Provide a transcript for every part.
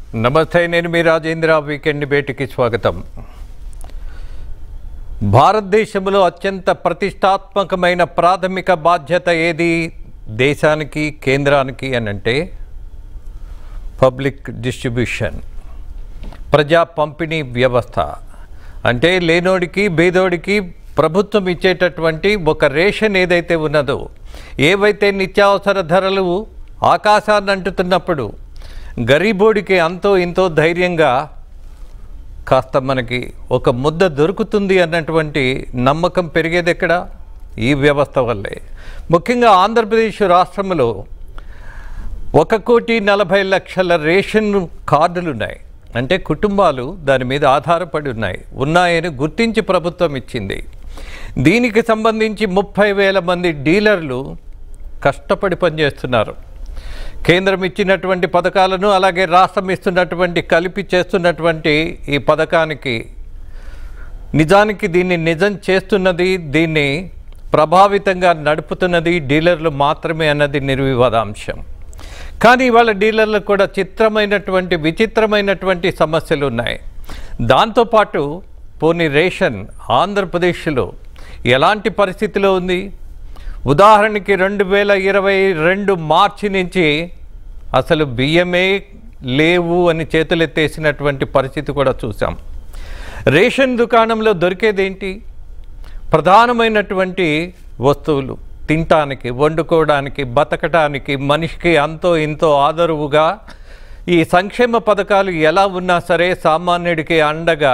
నమస్తే నేను మీ రాజేంద్ర వీకెండ్ భేటీకి స్వాగతం భారతదేశంలో అత్యంత ప్రతిష్టాత్మకమైన ప్రాథమిక బాధ్యత ఏది దేశానికి కేంద్రానికి అని అంటే పబ్లిక్ డిస్ట్రిబ్యూషన్ ప్రజా పంపిణీ వ్యవస్థ అంటే లేనోడికి బేదోడికి ప్రభుత్వం ఇచ్చేటటువంటి ఒక రేషన్ ఏదైతే ఉన్నదో ఏవైతే నిత్యావసర ధరలు ఆకాశాన్ని అంటుతున్నప్పుడు గరీబోడికి అంతో ఇంతో ధైర్యంగా కాస్త మనకి ఒక ముద్ద దొరుకుతుంది అన్నటువంటి నమ్మకం పెరిగేది ఎక్కడ ఈ వ్యవస్థ వల్లే ముఖ్యంగా ఆంధ్రప్రదేశ్ రాష్ట్రంలో ఒక కోటి నలభై లక్షల రేషన్ కార్డులు ఉన్నాయి అంటే కుటుంబాలు దాని మీద ఆధారపడి ఉన్నాయి ఉన్నాయని గుర్తించి ప్రభుత్వం ఇచ్చింది దీనికి సంబంధించి ముప్పై వేల మంది డీలర్లు కష్టపడి పనిచేస్తున్నారు కేంద్రం ఇచ్చినటువంటి పథకాలను అలాగే రాష్ట్రం ఇస్తున్నటువంటి కలిపి చేస్తున్నటువంటి ఈ పథకానికి నిజానికి దీన్ని నిజం చేస్తున్నది దీన్ని ప్రభావితంగా నడుపుతున్నది డీలర్లు మాత్రమే అన్నది నిర్వివాదాంశం కానీ ఇవాళ డీలర్లకు కూడా చిత్రమైనటువంటి విచిత్రమైనటువంటి సమస్యలు ఉన్నాయి దాంతోపాటు పోనీ రేషన్ ఆంధ్రప్రదేశ్లో ఎలాంటి పరిస్థితిలో ఉంది ఉదాహరణకి రెండు వేల ఇరవై రెండు మార్చి నుంచి అసలు బియ్యమే లేవు అని చేతులెత్తేసినటువంటి పరిస్థితి కూడా చూసాం రేషన్ దుకాణంలో దొరికేదేంటి ప్రధానమైనటువంటి వస్తువులు తినటానికి వండుకోవడానికి బతకటానికి మనిషికి అంతో ఇంతో ఆదరువుగా ఈ సంక్షేమ పథకాలు ఎలా ఉన్నా సరే సామాన్యుడికి అండగా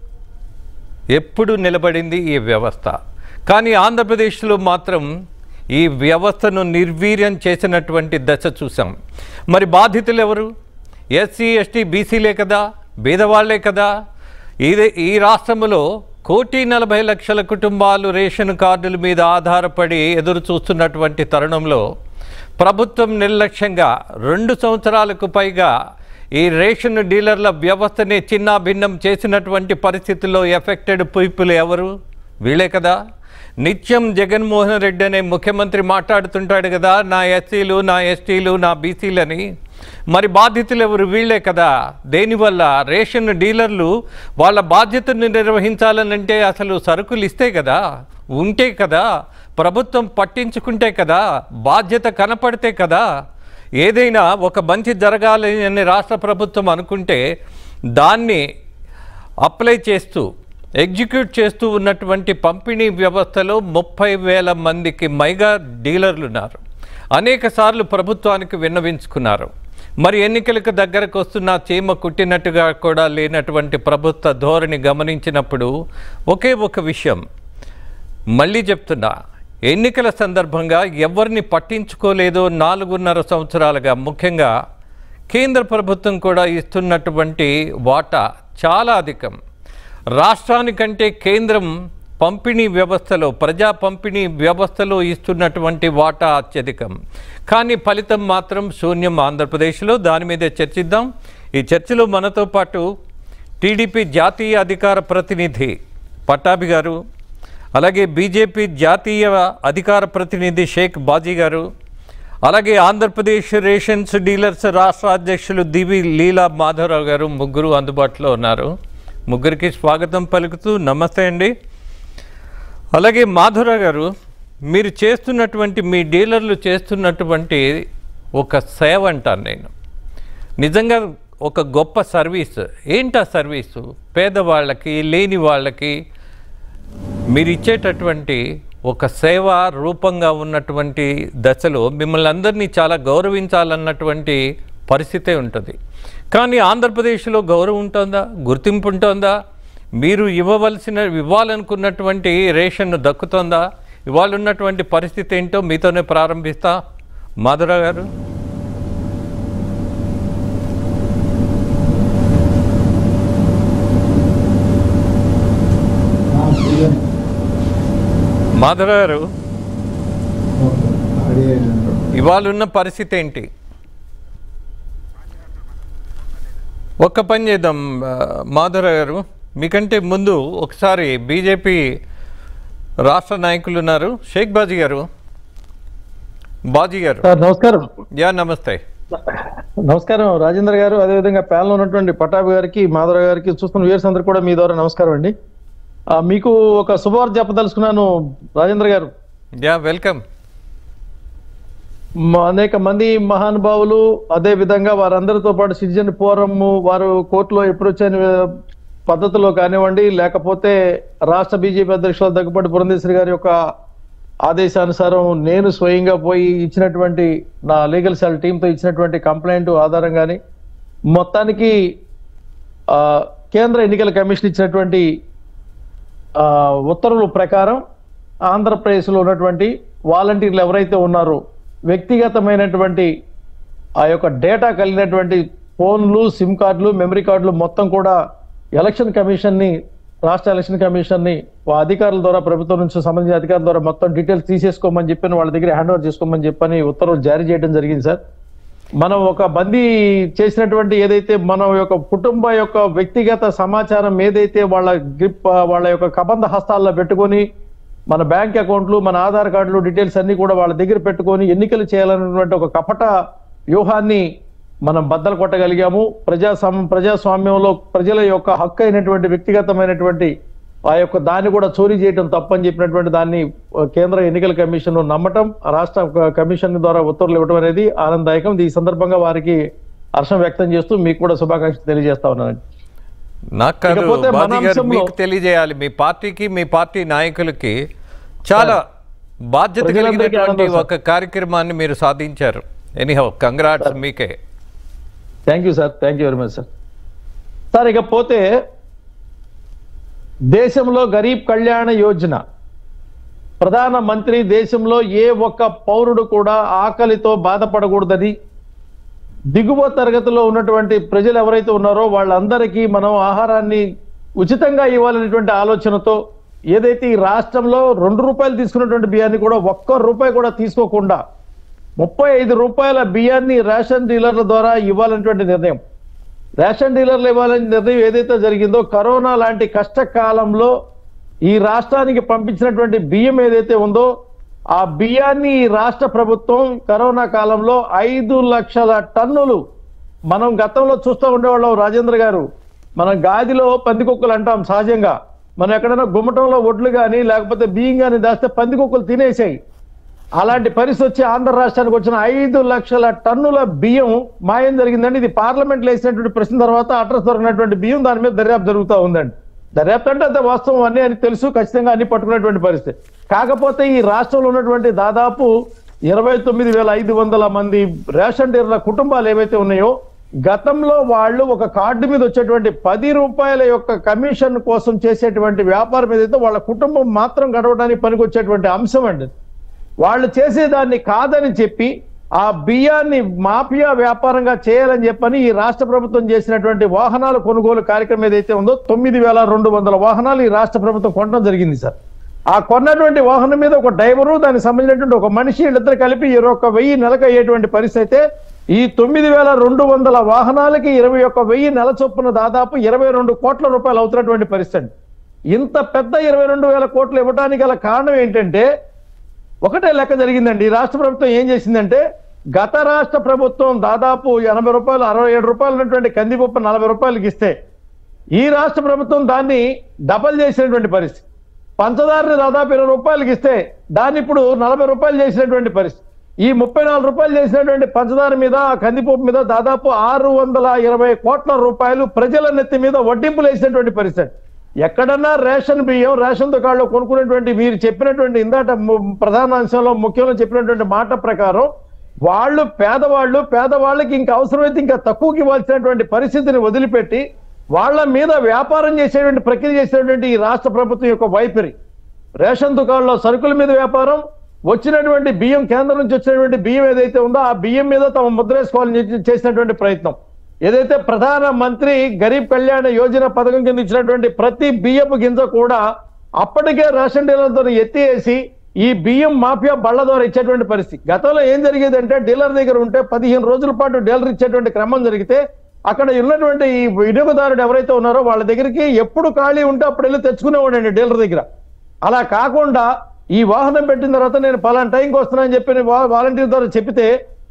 ఎప్పుడు నిలబడింది ఈ వ్యవస్థ కానీ ఆంధ్రప్రదేశ్లో మాత్రం ఈ వ్యవస్థను నిర్వీర్యం చేసినటువంటి దశ చూసాం మరి బాధితులు ఎవరు ఎస్సీ ఎస్టీ బీసీలే కదా బీదవాళ్లే కదా ఇదే ఈ రాష్ట్రంలో కోటి నలభై లక్షల కుటుంబాలు రేషన్ కార్డుల మీద ఆధారపడి ఎదురు చూస్తున్నటువంటి తరుణంలో ప్రభుత్వం నిర్లక్ష్యంగా రెండు సంవత్సరాలకు పైగా ఈ రేషన్ డీలర్ల వ్యవస్థని చిన్నాభిన్నం చేసినటువంటి పరిస్థితుల్లో ఎఫెక్టెడ్ పీపుల్ ఎవరు వీళ్ళే కదా నిత్యం జగన్మోహన్ రెడ్డి అనే ముఖ్యమంత్రి మాట్లాడుతుంటాడు కదా నా ఎస్సీలు నా ఎస్టీలు నా బీసీలని మరి బాధితులు ఎవరు వీళ్ళే కదా దేనివల్ల రేషన్ డీలర్లు వాళ్ళ బాధ్యతను నిర్వహించాలనంటే అసలు సరుకులు ఇస్తే కదా ఉంటే కదా ప్రభుత్వం పట్టించుకుంటే కదా బాధ్యత కనపడితే కదా ఏదైనా ఒక మంచి జరగాలి అని రాష్ట్ర ప్రభుత్వం అనుకుంటే దాన్ని అప్లై చేస్తూ ఎగ్జిక్యూట్ చేస్తూ ఉన్నటువంటి పంపిణీ వ్యవస్థలో ముప్పై వేల మందికి మైగా డీలర్లు ఉన్నారు అనేక సార్లు ప్రభుత్వానికి విన్నవించుకున్నారు మరి ఎన్నికలకు దగ్గరకు వస్తున్న చీమ కుట్టినట్టుగా కూడా లేనటువంటి ప్రభుత్వ ధోరణి గమనించినప్పుడు ఒకే ఒక విషయం మళ్ళీ చెప్తున్నా ఎన్నికల సందర్భంగా ఎవరిని పట్టించుకోలేదో నాలుగున్నర సంవత్సరాలుగా ముఖ్యంగా కేంద్ర ప్రభుత్వం కూడా ఇస్తున్నటువంటి వాటా చాలా అధికం రాష్ట్రానికంటే కేంద్రం పంపిణీ వ్యవస్థలో ప్రజా పంపిణీ వ్యవస్థలో ఇస్తున్నటువంటి వాటా అత్యధికం కానీ ఫలితం మాత్రం శూన్యం ఆంధ్రప్రదేశ్లో దాని మీదే చర్చిద్దాం ఈ చర్చలో మనతో పాటు టీడీపీ జాతీయ అధికార ప్రతినిధి పట్టాభి గారు అలాగే బీజేపీ జాతీయ అధికార ప్రతినిధి షేక్ బాజీ గారు అలాగే ఆంధ్రప్రదేశ్ రేషన్స్ డీలర్స్ రాష్ట్ర అధ్యక్షులు దివి లీలా మాధవరావు గారు ముగ్గురు అందుబాటులో ఉన్నారు ముగ్గురికి స్వాగతం పలుకుతూ నమస్తే అండి అలాగే మాధురావు గారు మీరు చేస్తున్నటువంటి మీ డీలర్లు చేస్తున్నటువంటి ఒక సేవ అంటాను నేను నిజంగా ఒక గొప్ప సర్వీస్ ఏంటి ఆ సర్వీసు పేదవాళ్ళకి లేని వాళ్ళకి మీరు ఇచ్చేటటువంటి ఒక సేవ రూపంగా ఉన్నటువంటి దశలో మిమ్మల్ని అందరినీ చాలా గౌరవించాలన్నటువంటి పరిస్థితే ఉంటుంది కానీ ఆంధ్రప్రదేశ్లో గౌరవం ఉంటుందా గుర్తింపు ఉంటుందా మీరు ఇవ్వవలసిన ఇవ్వాలనుకున్నటువంటి రేషన్ దక్కుతుందా ఇవాళ ఉన్నటువంటి పరిస్థితి ఏంటో మీతోనే ప్రారంభిస్తా మాధురా గారు మాధురా గారు ఇవాళ ఉన్న పరిస్థితి ఏంటి ఒక్క పని చేద్దాం ఆ, మాధుర గారు మీకంటే ముందు ఒకసారి బీజేపీ రాష్ట్ర నాయకులు ఉన్నారు షేక్ బాజీ గారు బాజీ గారు సార్ నమస్కారం యా నమస్తే నమస్కారం రాజేంద్ర గారు అదేవిధంగా ప్యానల్ ఉన్నటువంటి పటాబి గారికి మాధవ గారికి చూస్తున్న వ్యూవర్స్ అందరూ కూడా మీ ద్వారా నమస్కారం అండి ఆ, మీకు ఒక శుభవార్త చెప్పదలుచుకున్నాను రాజేంద్ర గారు యా వెల్కమ్ మ- అనేక మంది మహానుభావులు అదే విధంగా వారందరితో పాటు సిటిజన్ ఫోరం వారు కోర్టులో ఎప్పుడు వచ్చిన పద్ధతిలో కానివ్వండి లేకపోతే రాష్ట్ర బీజేపీ అధ్యక్షుల దగ్గుబాటి పురంధేశ్వరి గారి యొక్క ఆదేశానుసారం నేను స్వయంగా పోయి ఇచ్చినటువంటి నా లీగల్ సెల్ టీంతో ఇచ్చినటువంటి కంప్లైంట్ ఆధారంగాని మొత్తానికి ఆ, కేంద్ర ఎన్నికల కమిషన్ ఇచ్చినటువంటి ఆ, ఉత్తర్వుల ప్రకారం ఆంధ్రప్రదేశ్లో ఉన్నటువంటి వాలంటీర్లు ఎవరైతే ఉన్నారో వ్యక్తిగతమైనటువంటి ఆ యొక్క డేటా కలిగినటువంటి ఫోన్లు సిమ్ కార్డులు మెమరీ కార్డులు మొత్తం కూడా ఎలక్షన్ కమిషన్ని రాష్ట్ర ఎలక్షన్ కమిషన్ని ఆ అధికారుల ద్వారా ప్రభుత్వం నుంచి సంబంధించిన అధికారుల ద్వారా మొత్తం డీటెయిల్స్ తీసేసుకోమని చెప్పి వాళ్ళ దగ్గర హ్యాండ్ ఓవర్ చేసుకోమని చెప్పని ఉత్తర్వులు జారీ చేయడం జరిగింది సార్ మనం ఒక బందీ చేసినటువంటి ఏదైతే మన యొక్క కుటుంబ యొక్క వ్యక్తిగత సమాచారం ఏదైతే వాళ్ళ గ్రిప్ వాళ్ళ యొక్క కబంధ హస్తాల్లో పెట్టుకొని మన బ్యాంక్ అకౌంట్లు మన ఆధార్ కార్డులు డీటెయిల్స్ అన్ని కూడా వాళ్ళ దగ్గర పెట్టుకొని ఎన్నికలు చేయాలన్నటువంటి ఒక కపట వ్యూహాన్ని మనం బద్దలు కొట్టగలిగాము ప్రజా సమ ప్రజాస్వామ్యంలో ప్రజల యొక్క హక్కు అయినటువంటి వ్యక్తిగతమైనటువంటి ఆ యొక్క దాన్ని కూడా చోరీ చేయడం తప్పని చెప్పినటువంటి దాన్ని ఆ, కేంద్ర ఎన్నికల కమిషన్ నమ్మటం ఆ రాష్ట్ర క- కమిషన్ ద్వారా ఉత్తర్వులు ఇవ్వడం అనేది ఆనందదాయకం ఈ సందర్భంగా వారికి హర్షం వ్యక్తం చేస్తూ మీకు కూడా శుభాకాంక్షలు తెలియజేస్తా ఉన్నానండి నాకు కాదు ఇకపోతే మన బాజీ గారు అంశంలో- మీకు తెలియజేయాలి మీ పార్టీకి మీ పార్టీ నాయకులకి చాలా బాధ్యత ప్రజలందరికీ కలిగినటువంటి ఆనందం, సార్. ఒక కార్యక్రమాన్ని మీరు సాధించారు ఎనీహౌ కంగ్రాట్స్ మీకే thank you sir thank you very much sir sir ఇకపోతే దేశంలో గరీబ్ కళ్యాణ యోజన ప్రధాన మంత్రి దేశంలో ఏ ఒక్క పౌరుడు కూడా ఆకలితో బాధపడకూడదని దిగువ తరగతిలో ఉన్నటువంటి ప్రజలు ఎవరైతే ఉన్నారో వాళ్ళందరికీ మనం ఆహారాన్ని ఉచితంగా ఇవ్వాలనేటువంటి ఆలోచనతో ఏదైతే ఈ రాష్ట్రంలో రెండు రూపాయలు తీసుకున్నటువంటి బియ్యాన్ని కూడా ఒక్క రూపాయి కూడా తీసుకోకుండా ముప్పై ఐదు రూపాయల బియ్యాన్ని రేషన్ డీలర్ల ద్వారా ఇవ్వాలనేటువంటి నిర్ణయం రేషన్ డీలర్లు ఇవ్వాలని నిర్ణయం ఏదైతే జరిగిందో కరోనా లాంటి కష్టకాలంలో ఈ రాష్ట్రానికి పంపించినటువంటి బియ్యం ఏదైతే ఉందో ఆ బియ్యాన్ని ఈ రాష్ట్ర ప్రభుత్వం కరోనా కాలంలో ఐదు లక్షల టన్నులు మనం గతంలో చూస్తూ ఉండేవాళ్ళం రాజేంద్ర గారు మనం గాదిలో పందికొక్కులు అంటాం సహజంగా మనం ఎక్కడైనా గుమ్మటంలో ఒడ్లు కానీ లేకపోతే బియ్యం కానీ దాస్తే పందికొక్కులు తినేసాయి అలాంటి పరిస్థితి వచ్చి ఆంధ్ర రాష్ట్రానికి వచ్చిన ఐదు లక్షల టన్నుల బియ్యం మాయం జరిగిందండి ఇది పార్లమెంట్ లో వేసినటువంటి ప్రశ్న తర్వాత అడ్రస్ దొరికినటువంటి బియ్యం దాని మీద దర్యాప్తు జరుగుతూ ఉందండి దర్యాప్తు అంటే అంత వాస్తవం అన్నీ అని తెలుసు ఖచ్చితంగా అన్ని పట్టుకునేటువంటి పరిస్థితి కాకపోతే ఈ రాష్ట్రంలో ఉన్నటువంటి దాదాపు ఇరవై తొమ్మిది వేల ఐదు వందల మంది రేషన్ డీలర్ల కుటుంబాలు ఏవైతే ఉన్నాయో గతంలో వాళ్ళు ఒక కార్డు మీద వచ్చేటువంటి పది రూపాయల యొక్క కమిషన్ కోసం చేసేటువంటి వ్యాపారం ఏదైతే వాళ్ళ కుటుంబం మాత్రం గడవడానికి పనికొచ్చేటువంటి అంశం అండి వాళ్ళు చేసేదాన్ని కాదని చెప్పి ఆ బియ్యాన్ని మాఫియా వ్యాపారంగా చేయాలని చెప్పని ఈ రాష్ట్ర ప్రభుత్వం చేసినటువంటి వాహనాల కొనుగోలు కార్యక్రమం ఏదైతే ఉందో తొమ్మిది వేల రెండు వందల వాహనాలు ఈ రాష్ట్ర ప్రభుత్వం కొనడం జరిగింది సార్ ఆ కొన్నటువంటి వాహనం మీద ఒక డ్రైవరు దానికి సంబంధించినటువంటి ఒక మనిషి వీళ్ళిద్దరు కలిపి ఇరవై ఒక్క వెయ్యి నెలకు అయ్యేటువంటి పరిస్థితి అయితే ఈ తొమ్మిది వేల రెండు వందల వాహనాలకి ఇరవై ఒక్క వెయ్యి నెల చొప్పున దాదాపు ఇరవై రెండు కోట్ల రూపాయలు అవుతున్నటువంటి పరిస్థితి ఇంత పెద్ద ఇరవై రెండు వేల కోట్లు ఇవ్వడానికి గల కారణం ఏంటంటే ఒకటే లెక్క జరిగిందండి ఈ రాష్ట్ర ప్రభుత్వం ఏం చేసిందంటే గత రాష్ట్ర ప్రభుత్వం దాదాపు ఎనభై రూపాయలు అరవై ఏడు రూపాయలు ఉన్నటువంటి కందిపప్పు నలభై రూపాయలకి ఇస్తే ఈ రాష్ట్ర ప్రభుత్వం దాన్ని డబల్ చేసినటువంటి పరిస్థితి పంచదారని దాదాపు ఇరవై రూపాయలకి ఇస్తే దాన్ని ఇప్పుడు నలభై రూపాయలు చేసినటువంటి పరిస్థితి ఈ ముప్పై నాలుగు రూపాయలు చేసినటువంటి పంచదార మీద ఆ కందిపప్పు మీద దాదాపు ఆరు వందల ఇరవై కోట్ల రూపాయలు ప్రజల నెత్తి మీద వడ్డింపులు వేసినటువంటి పరిస్థితి ఎక్కడన్నా రేషన్ బియ్యం రేషన్ దుకాణంలో కొనుక్కునేటువంటి మీరు చెప్పినటువంటి ఇందాట ము- ప్రధాన అంశంలో ముఖ్యంలో చెప్పినటువంటి మాట ప్రకారం వాళ్ళు పేదవాళ్ళు పేదవాళ్ళకి ఇంకా అవసరమైతే ఇంకా తక్కువకి ఇవ్వాల్సినటువంటి పరిస్థితిని వదిలిపెట్టి వాళ్ళ మీద వ్యాపారం చేసేటువంటి ప్రక్రియ చేసేటువంటి ఈ రాష్ట్ర ప్రభుత్వం యొక్క వైఖరి రేషన్ దుకాణంలో సరుకుల మీద వ్యాపారం వచ్చినటువంటి బియ్యం కేంద్రం నుంచి వచ్చినటువంటి బియ్యం ఏదైతే ఉందో ఆ బియ్యం మీద తమ ముద్రేసుకోవాలని చేసి- చేసినటువంటి ప్రయత్నం ఏదైతే ప్రధాన మంత్రి గరీబ్ కళ్యాణ యోజన పథకం కింద ఇచ్చినటువంటి ప్రతి బియ్యపు గింజ కూడా అప్పటికే రేషన్ డీలర్తో ఎత్తివేసి ఈ బియ్యం మాఫియా బళ్ళ ద్వారా ఇచ్చేటువంటి పరిస్థితి గతంలో ఏం జరిగేది అంటే డీలర్ దగ్గర ఉంటే పదిహేను రోజుల పాటు డీలర్ ఇచ్చేటువంటి క్రమం జరిగితే అక్కడ ఉన్నటువంటి ఈ వినియోగదారుడు ఎవరైతే ఉన్నారో వాళ్ళ దగ్గరికి ఎప్పుడు ఖాళీ ఉంటే అప్పుడు వెళ్ళి తెచ్చుకునేవాడండి డీలర్ దగ్గర అలా కాకుండా ఈ వాహనం పెట్టిన తర్వాత నేను పలానా టైంకి వస్తున్నానని చెప్పి వా- వాలంటీర్ ద్వారా చెప్పితే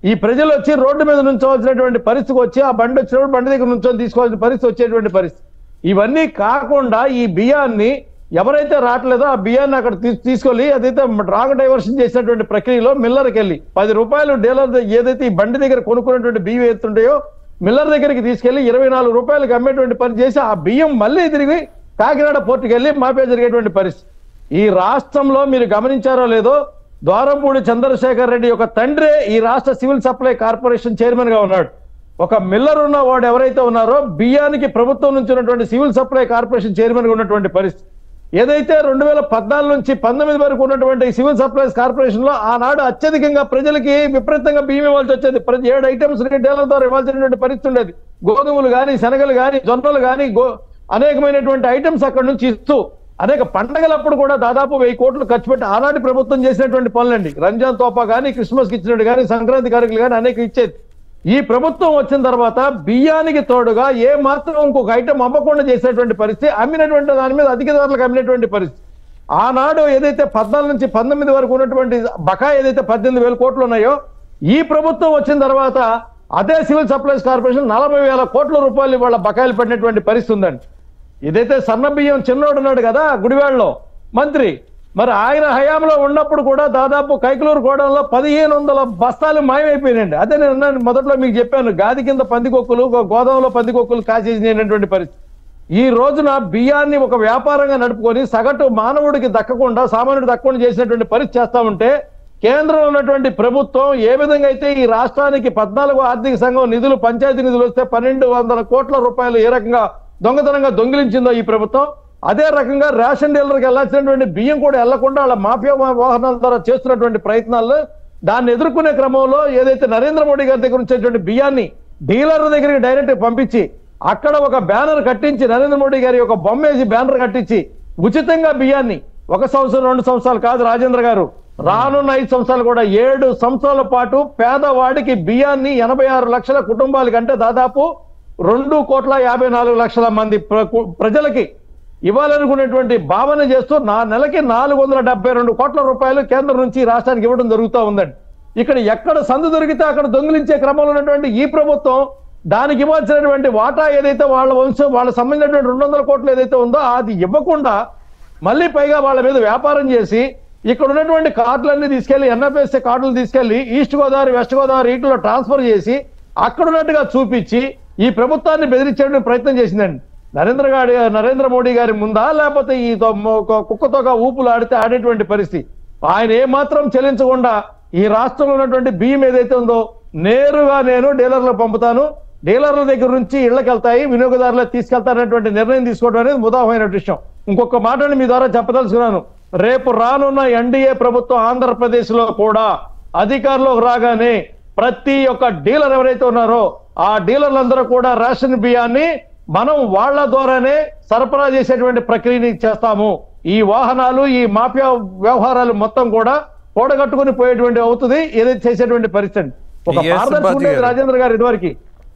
ఈ ప్రజలు వచ్చి రోడ్డు మీద నుంచోవలసినటువంటి పరిస్థితికి వచ్చి ఆ బండి వచ్చినప్పుడు బండి దగ్గర నుంచొని తీసుకోవాల్సిన పరిస్థితి వచ్చేటువంటి పరిస్థితి ఇవన్నీ కాకుండా ఈ బియ్యాన్ని ఎవరైతే రావట్లేదో ఆ బియ్యాన్ని అక్కడ తీ- తీసుకెళ్ళి అదైతే రాంగ్ డైవర్షన్ చేసినటువంటి ప్రక్రియలో మిల్లర్కి వెళ్ళి పది రూపాయలు డీలర్ ద- ఏదైతే ఈ బండి దగ్గర కొనుక్కున్నటువంటి బియ్యం ఏతుంటాయో మిల్లర్ దగ్గరికి తీసుకెళ్లి ఇరవై నాలుగు రూపాయలకు అమ్మేటువంటి పని చేసి ఆ బియ్యం మళ్ళీ తిరిగి కాకినాడ పోర్టుకి వెళ్ళి మాపే జరిగేటువంటి పరిస్థితి ఈ రాష్ట్రంలో మీరు గమనించారో లేదో ద్వారంపూడి చంద్రశేఖర్ రెడ్డి యొక్క తండ్రే ఈ రాష్ట్ర సివిల్ సప్లై కార్పొరేషన్ చైర్మన్ గా ఉన్నాడు ఒక మిల్లర్ ఉన్న వాడు ఎవరైతే ఉన్నారో బియ్యానికి ప్రభుత్వం నుంచి ఉన్నటువంటి సివిల్ సప్లై కార్పొరేషన్ చైర్మన్ గా ఉన్నటువంటి పరిస్థితి ఏదైతే రెండు వేల పద్నాలుగు నుంచి పంతొమ్మిది వరకు ఉన్నటువంటి ఈ సివిల్ సప్లైస్ కార్పొరేషన్ లో ఆనాడు అత్యధికంగా ప్రజలకి విపరీతంగా బియ్యం ఇవ్వాల్సి వచ్చేది ప్రతి ఏడు ఐటమ్స్ రిటైలర్ ద్వారా ఇవ్వాల్సినటువంటి పరిస్థితి ఉండేది గోధుమలు కానీ శనగలు కానీ జొన్నలు కానీ గో అనేకమైనటువంటి ఐటమ్స్ అక్కడ నుంచి ఇస్తూ అనేక పండగలప్పుడు కూడా దాదాపు వెయ్యి కోట్లు ఖర్చు పెట్టి ఆనాటి ప్రభుత్వం చేసినటువంటి పనులండి రంజాన్ తోపా కానీ క్రిస్మస్ కి ఇచ్చినట్టు కానీ సంక్రాంతి కారకులు కానీ అనేక ఇచ్చేది ఈ ప్రభుత్వం వచ్చిన తర్వాత బియ్యానికి తోడుగా ఏ మాత్రం ఇంకొక ఐటమ్ అమ్మకుండా చేసేటువంటి పరిస్థితి అమ్మినటువంటి దాని మీద అధిక ధరలకు అమ్మినటువంటి పరిస్థితి ఆనాడు ఏదైతే పద్నాలుగు నుంచి పంతొమ్మిది వరకు ఉన్నటువంటి బకాయి ఏదైతే పద్దెనిమిది వేల కోట్లు ఉన్నాయో ఈ ప్రభుత్వం వచ్చిన తర్వాత అదే సివిల్ సప్లైస్ కార్పొరేషన్ నలభై వేల కోట్ల రూపాయలు ఇవాళ బకాయిలు పడినటువంటి పరిస్థితి ఉందండి ఇదైతే సన్న బియ్యం చిన్నోడు ఉన్నాడు కదా గుడివాడలో మంత్రి మరి ఆయన హయాంలో ఉన్నప్పుడు కూడా దాదాపు కైకలూరు గోడంలో పదిహేను వందల బస్తాలు మాయమైపోయినాయండి అదే నేను అన్నాను మొదట్లో మీకు చెప్పాను గాది కింద పందికొక్కులు గో- గోదాంలో పందికొక్కులు కాసేసినటువంటి పరిస్థితి ఈ రోజున బియ్యాన్ని ఒక వ్యాపారంగా నడుపుకొని సగటు మానవుడికి దక్కకుండా సామాన్యుడు దక్కకుండా చేసినటువంటి పరిస్థితి చేస్తా ఉంటే కేంద్రంలో ఉన్నటువంటి ప్రభుత్వం ఏ విధంగా అయితే ఈ రాష్ట్రానికి పద్నాలుగో ఆర్థిక సంఘం నిధులు పంచాయతీ నిధులు వస్తే పన్నెండు వందల కోట్ల రూపాయలు ఏ రకంగా దొంగతనంగా దొంగిలించిందో ఈ ప్రభుత్వం అదే రకంగా రేషన్ డీలర్కి వెళ్లాల్సినటువంటి బియ్యం కూడా వెళ్లకుండా వాళ్ళ మాఫియా వాహనాల ద్వారా చేస్తున్నటువంటి ప్రయత్నాల్లో దాన్ని ఎదుర్కొనే క్రమంలో ఏదైతే నరేంద్ర మోడీ గారి దగ్గర వచ్చేటువంటి బియ్యాన్ని డీలర్ దగ్గరికి డైరెక్ట్ పంపించి అక్కడ ఒక బ్యానర్ కట్టించి నరేంద్ర మోడీ గారి ఒక బొమ్మ వేసి బ్యానర్ కట్టించి ఉచితంగా బియ్యాన్ని ఒక సంవత్సరం రెండు సంవత్సరాలు కాదు రాజేంద్ర గారు రానున్న ఐదు సంవత్సరాలు కూడా ఏడు సంవత్సరాల పాటు పేదవాడికి బియ్యాన్ని ఎనభై ఆరు లక్షల కుటుంబాలకి అంటే దాదాపు రెండు కోట్ల యాభై నాలుగు లక్షల మంది ప్ర- కు- ప్రజలకి ఇవ్వాలనుకునేటువంటి భావన చేస్తూ నా నెలకి నాలుగు వందల డెబ్బై రెండు కోట్ల రూపాయలు కేంద్రం నుంచి ఈ రాష్ట్రానికి ఇవ్వడం జరుగుతూ ఉందండి ఇక్కడ ఎక్కడ సందు దొరికితే అక్కడ దొంగిలించే క్రమంలో ఉన్నటువంటి ఈ ప్రభుత్వం దానికి ఇవ్వాల్సినటువంటి వాటా ఏదైతే వాళ్ళ వంశం వాళ్ళ సంబంధించినటువంటి రెండు వందల కోట్లు ఏదైతే ఉందో అది ఇవ్వకుండా మళ్ళీ పైగా వాళ్ళ మీద వ్యాపారం చేసి ఇక్కడ ఉన్నటువంటి కార్డులన్నీ తీసుకెళ్లి ఎన్ఎఫ్ఎస్ఏ కార్డులు తీసుకెళ్లి ఈస్ట్ గోదావరి వెస్ట్ గోదావరి వీటిలో ట్రాన్స్ఫర్ చేసి అక్కడ ఉన్నట్టుగా చూపించి ఈ ప్రభుత్వాన్ని బెదిరించడానికి ప్రయత్నం చేసిందండి నరేంద్ర గారి నరేంద్ర మోడీ గారి ముందా లేకపోతే ఈ తో- మొ- ఒక కుక్కతోగా ఊపులు ఆడితే ఆడేటువంటి పరిస్థితి ఆయన ఏ మాత్రం చెల్లించకుండా ఈ రాష్ట్రంలో ఉన్నటువంటి బియ్యం ఏదైతే ఉందో నేరుగా నేను డీలర్లకు పంపుతాను డీలర్ల దగ్గర నుంచి ఇళ్లకు వెళ్తాయి వినియోగదారులకు తీసుకెళ్తారనేటువంటి నిర్ణయం తీసుకోవడం అనేది ముదాహమైన విషయం ఇంకొక మాటని మీ ద్వారా చెప్పదలుచుకున్నాను రేపు రానున్న ఎన్డీఏ ప్రభుత్వం ఆంధ్రప్రదేశ్ లో కూడా అధికారంలోకి రాగానే ప్రతి ఒక్క డీలర్ ఎవరైతే ఉన్నారో ఆ డీలర్లందరూ కూడా రేషన్ బియ్యాన్ని మనం వాళ్ళ ద్వారానే సరఫరా చేసేటువంటి ప్రక్రియని చేస్తాము ఈ వాహనాలు ఈ మాఫియా వ్యవహారాలు మొత్తం కూడా కూడగట్టుకుని పోయేటువంటి అవుతుంది ఏదైతే చేసేటువంటి పరిస్థితి ఒక Yes, పారదర్శకత బాజీ ఉండేది గారు. రాజేంద్ర గారు ఇదివరకు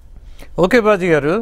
ఓకే బాజీ గారు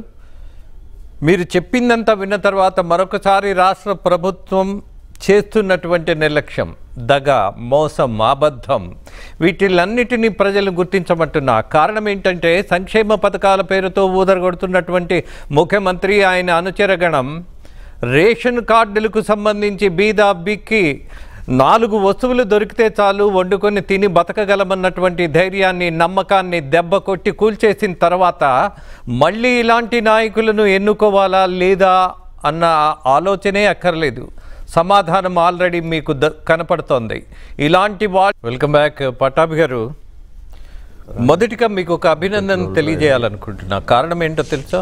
మీరు చెప్పిందంతా విన్న తర్వాత మరొకసారి రాష్ట్ర ప్రభుత్వం చేస్తున్నటువంటి నిర్లక్ష్యం దగ మోసం అబద్ధం వీటిలన్నిటినీ ప్రజలు గుర్తించమంటున్నా కారణం ఏంటంటే సంక్షేమ పథకాల పేరుతో ఊదరగొడుతున్నటువంటి ముఖ్యమంత్రి ఆయన అనుచరగణం రేషన్ కార్డులకు సంబంధించి బీద బిక్కి నాలుగు వస్తువులు దొరికితే చాలు వండుకొని తిని బతకగలమన్నటువంటి ధైర్యాన్ని నమ్మకాన్ని దెబ్బ కొట్టి కూల్చేసిన తర్వాత మళ్ళీ ఇలాంటి నాయకులను ఎన్నుకోవాలా లేదా అన్న ఆలోచనే అక్కర్లేదు సమాధానం ఆల్రెడీ మీకు ద కనపడుతోంది ఇలాంటి వా వెల్కమ్ బ్యాక్ పటాభి గారు మొదటిగా మీకు ఒక అభినందన తెలియజేయాలనుకుంటున్నా కారణం ఏంటో తెలుసా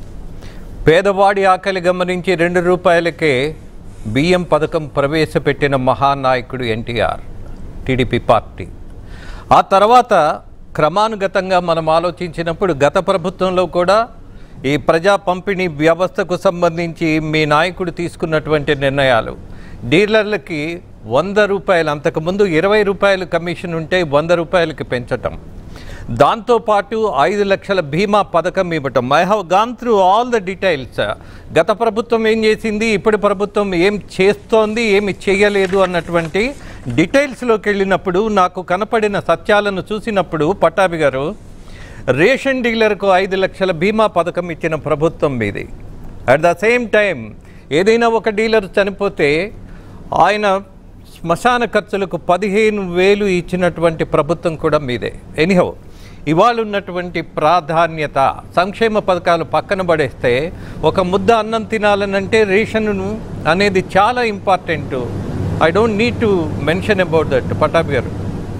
పేదవాడి ఆకలి గమనించి రెండు రూపాయలకే బియ్యం పథకం ప్రవేశపెట్టిన మహానాయకుడు ఎన్టీఆర్ టీడీపీ పార్టీ ఆ తర్వాత క్రమానుగతంగా మనం ఆలోచించినప్పుడు గత ప్రభుత్వంలో కూడా ఈ ప్రజా పంపిణీ వ్యవస్థకు సంబంధించి మీ నాయకుడు తీసుకున్నటువంటి నిర్ణయాలు డీలర్లకి వంద రూపాయలు అంతకుముందు ఇరవై రూపాయలు కమిషన్ ఉంటే వంద రూపాయలకి పెంచటం దాంతోపాటు ఐదు లక్షల బీమా పథకం ఇవ్వటం I have gone through all the details గత ప్రభుత్వం ఏం చేసింది ఇప్పటి ప్రభుత్వం ఏం చేస్తోంది ఏమి చేయలేదు అన్నటువంటి డీటెయిల్స్లోకి వెళ్ళినప్పుడు నాకు కనపడిన సత్యాలను చూసినప్పుడు పట్టాభి గారు రేషన్ డీలర్కు ఐదు లక్షల బీమా పథకం ఇచ్చిన ప్రభుత్వం మీది అట్ ద సేమ్ టైం ఏదైనా ఒక డీలర్ చనిపోతే ఆయన శ్మశాన ఖర్చులకు పదిహేను వేలు ఇచ్చినటువంటి ప్రభుత్వం కూడా మీదే ఎనీహౌ ఇవాళ ఉన్నటువంటి ప్రాధాన్యత సంక్షేమ పథకాలు పక్కన పడేస్తే ఒక ముద్ద అన్నం తినాలనంటే రేషన్ను అనేది చాలా important I don't need to mention about that Pattabhi గారు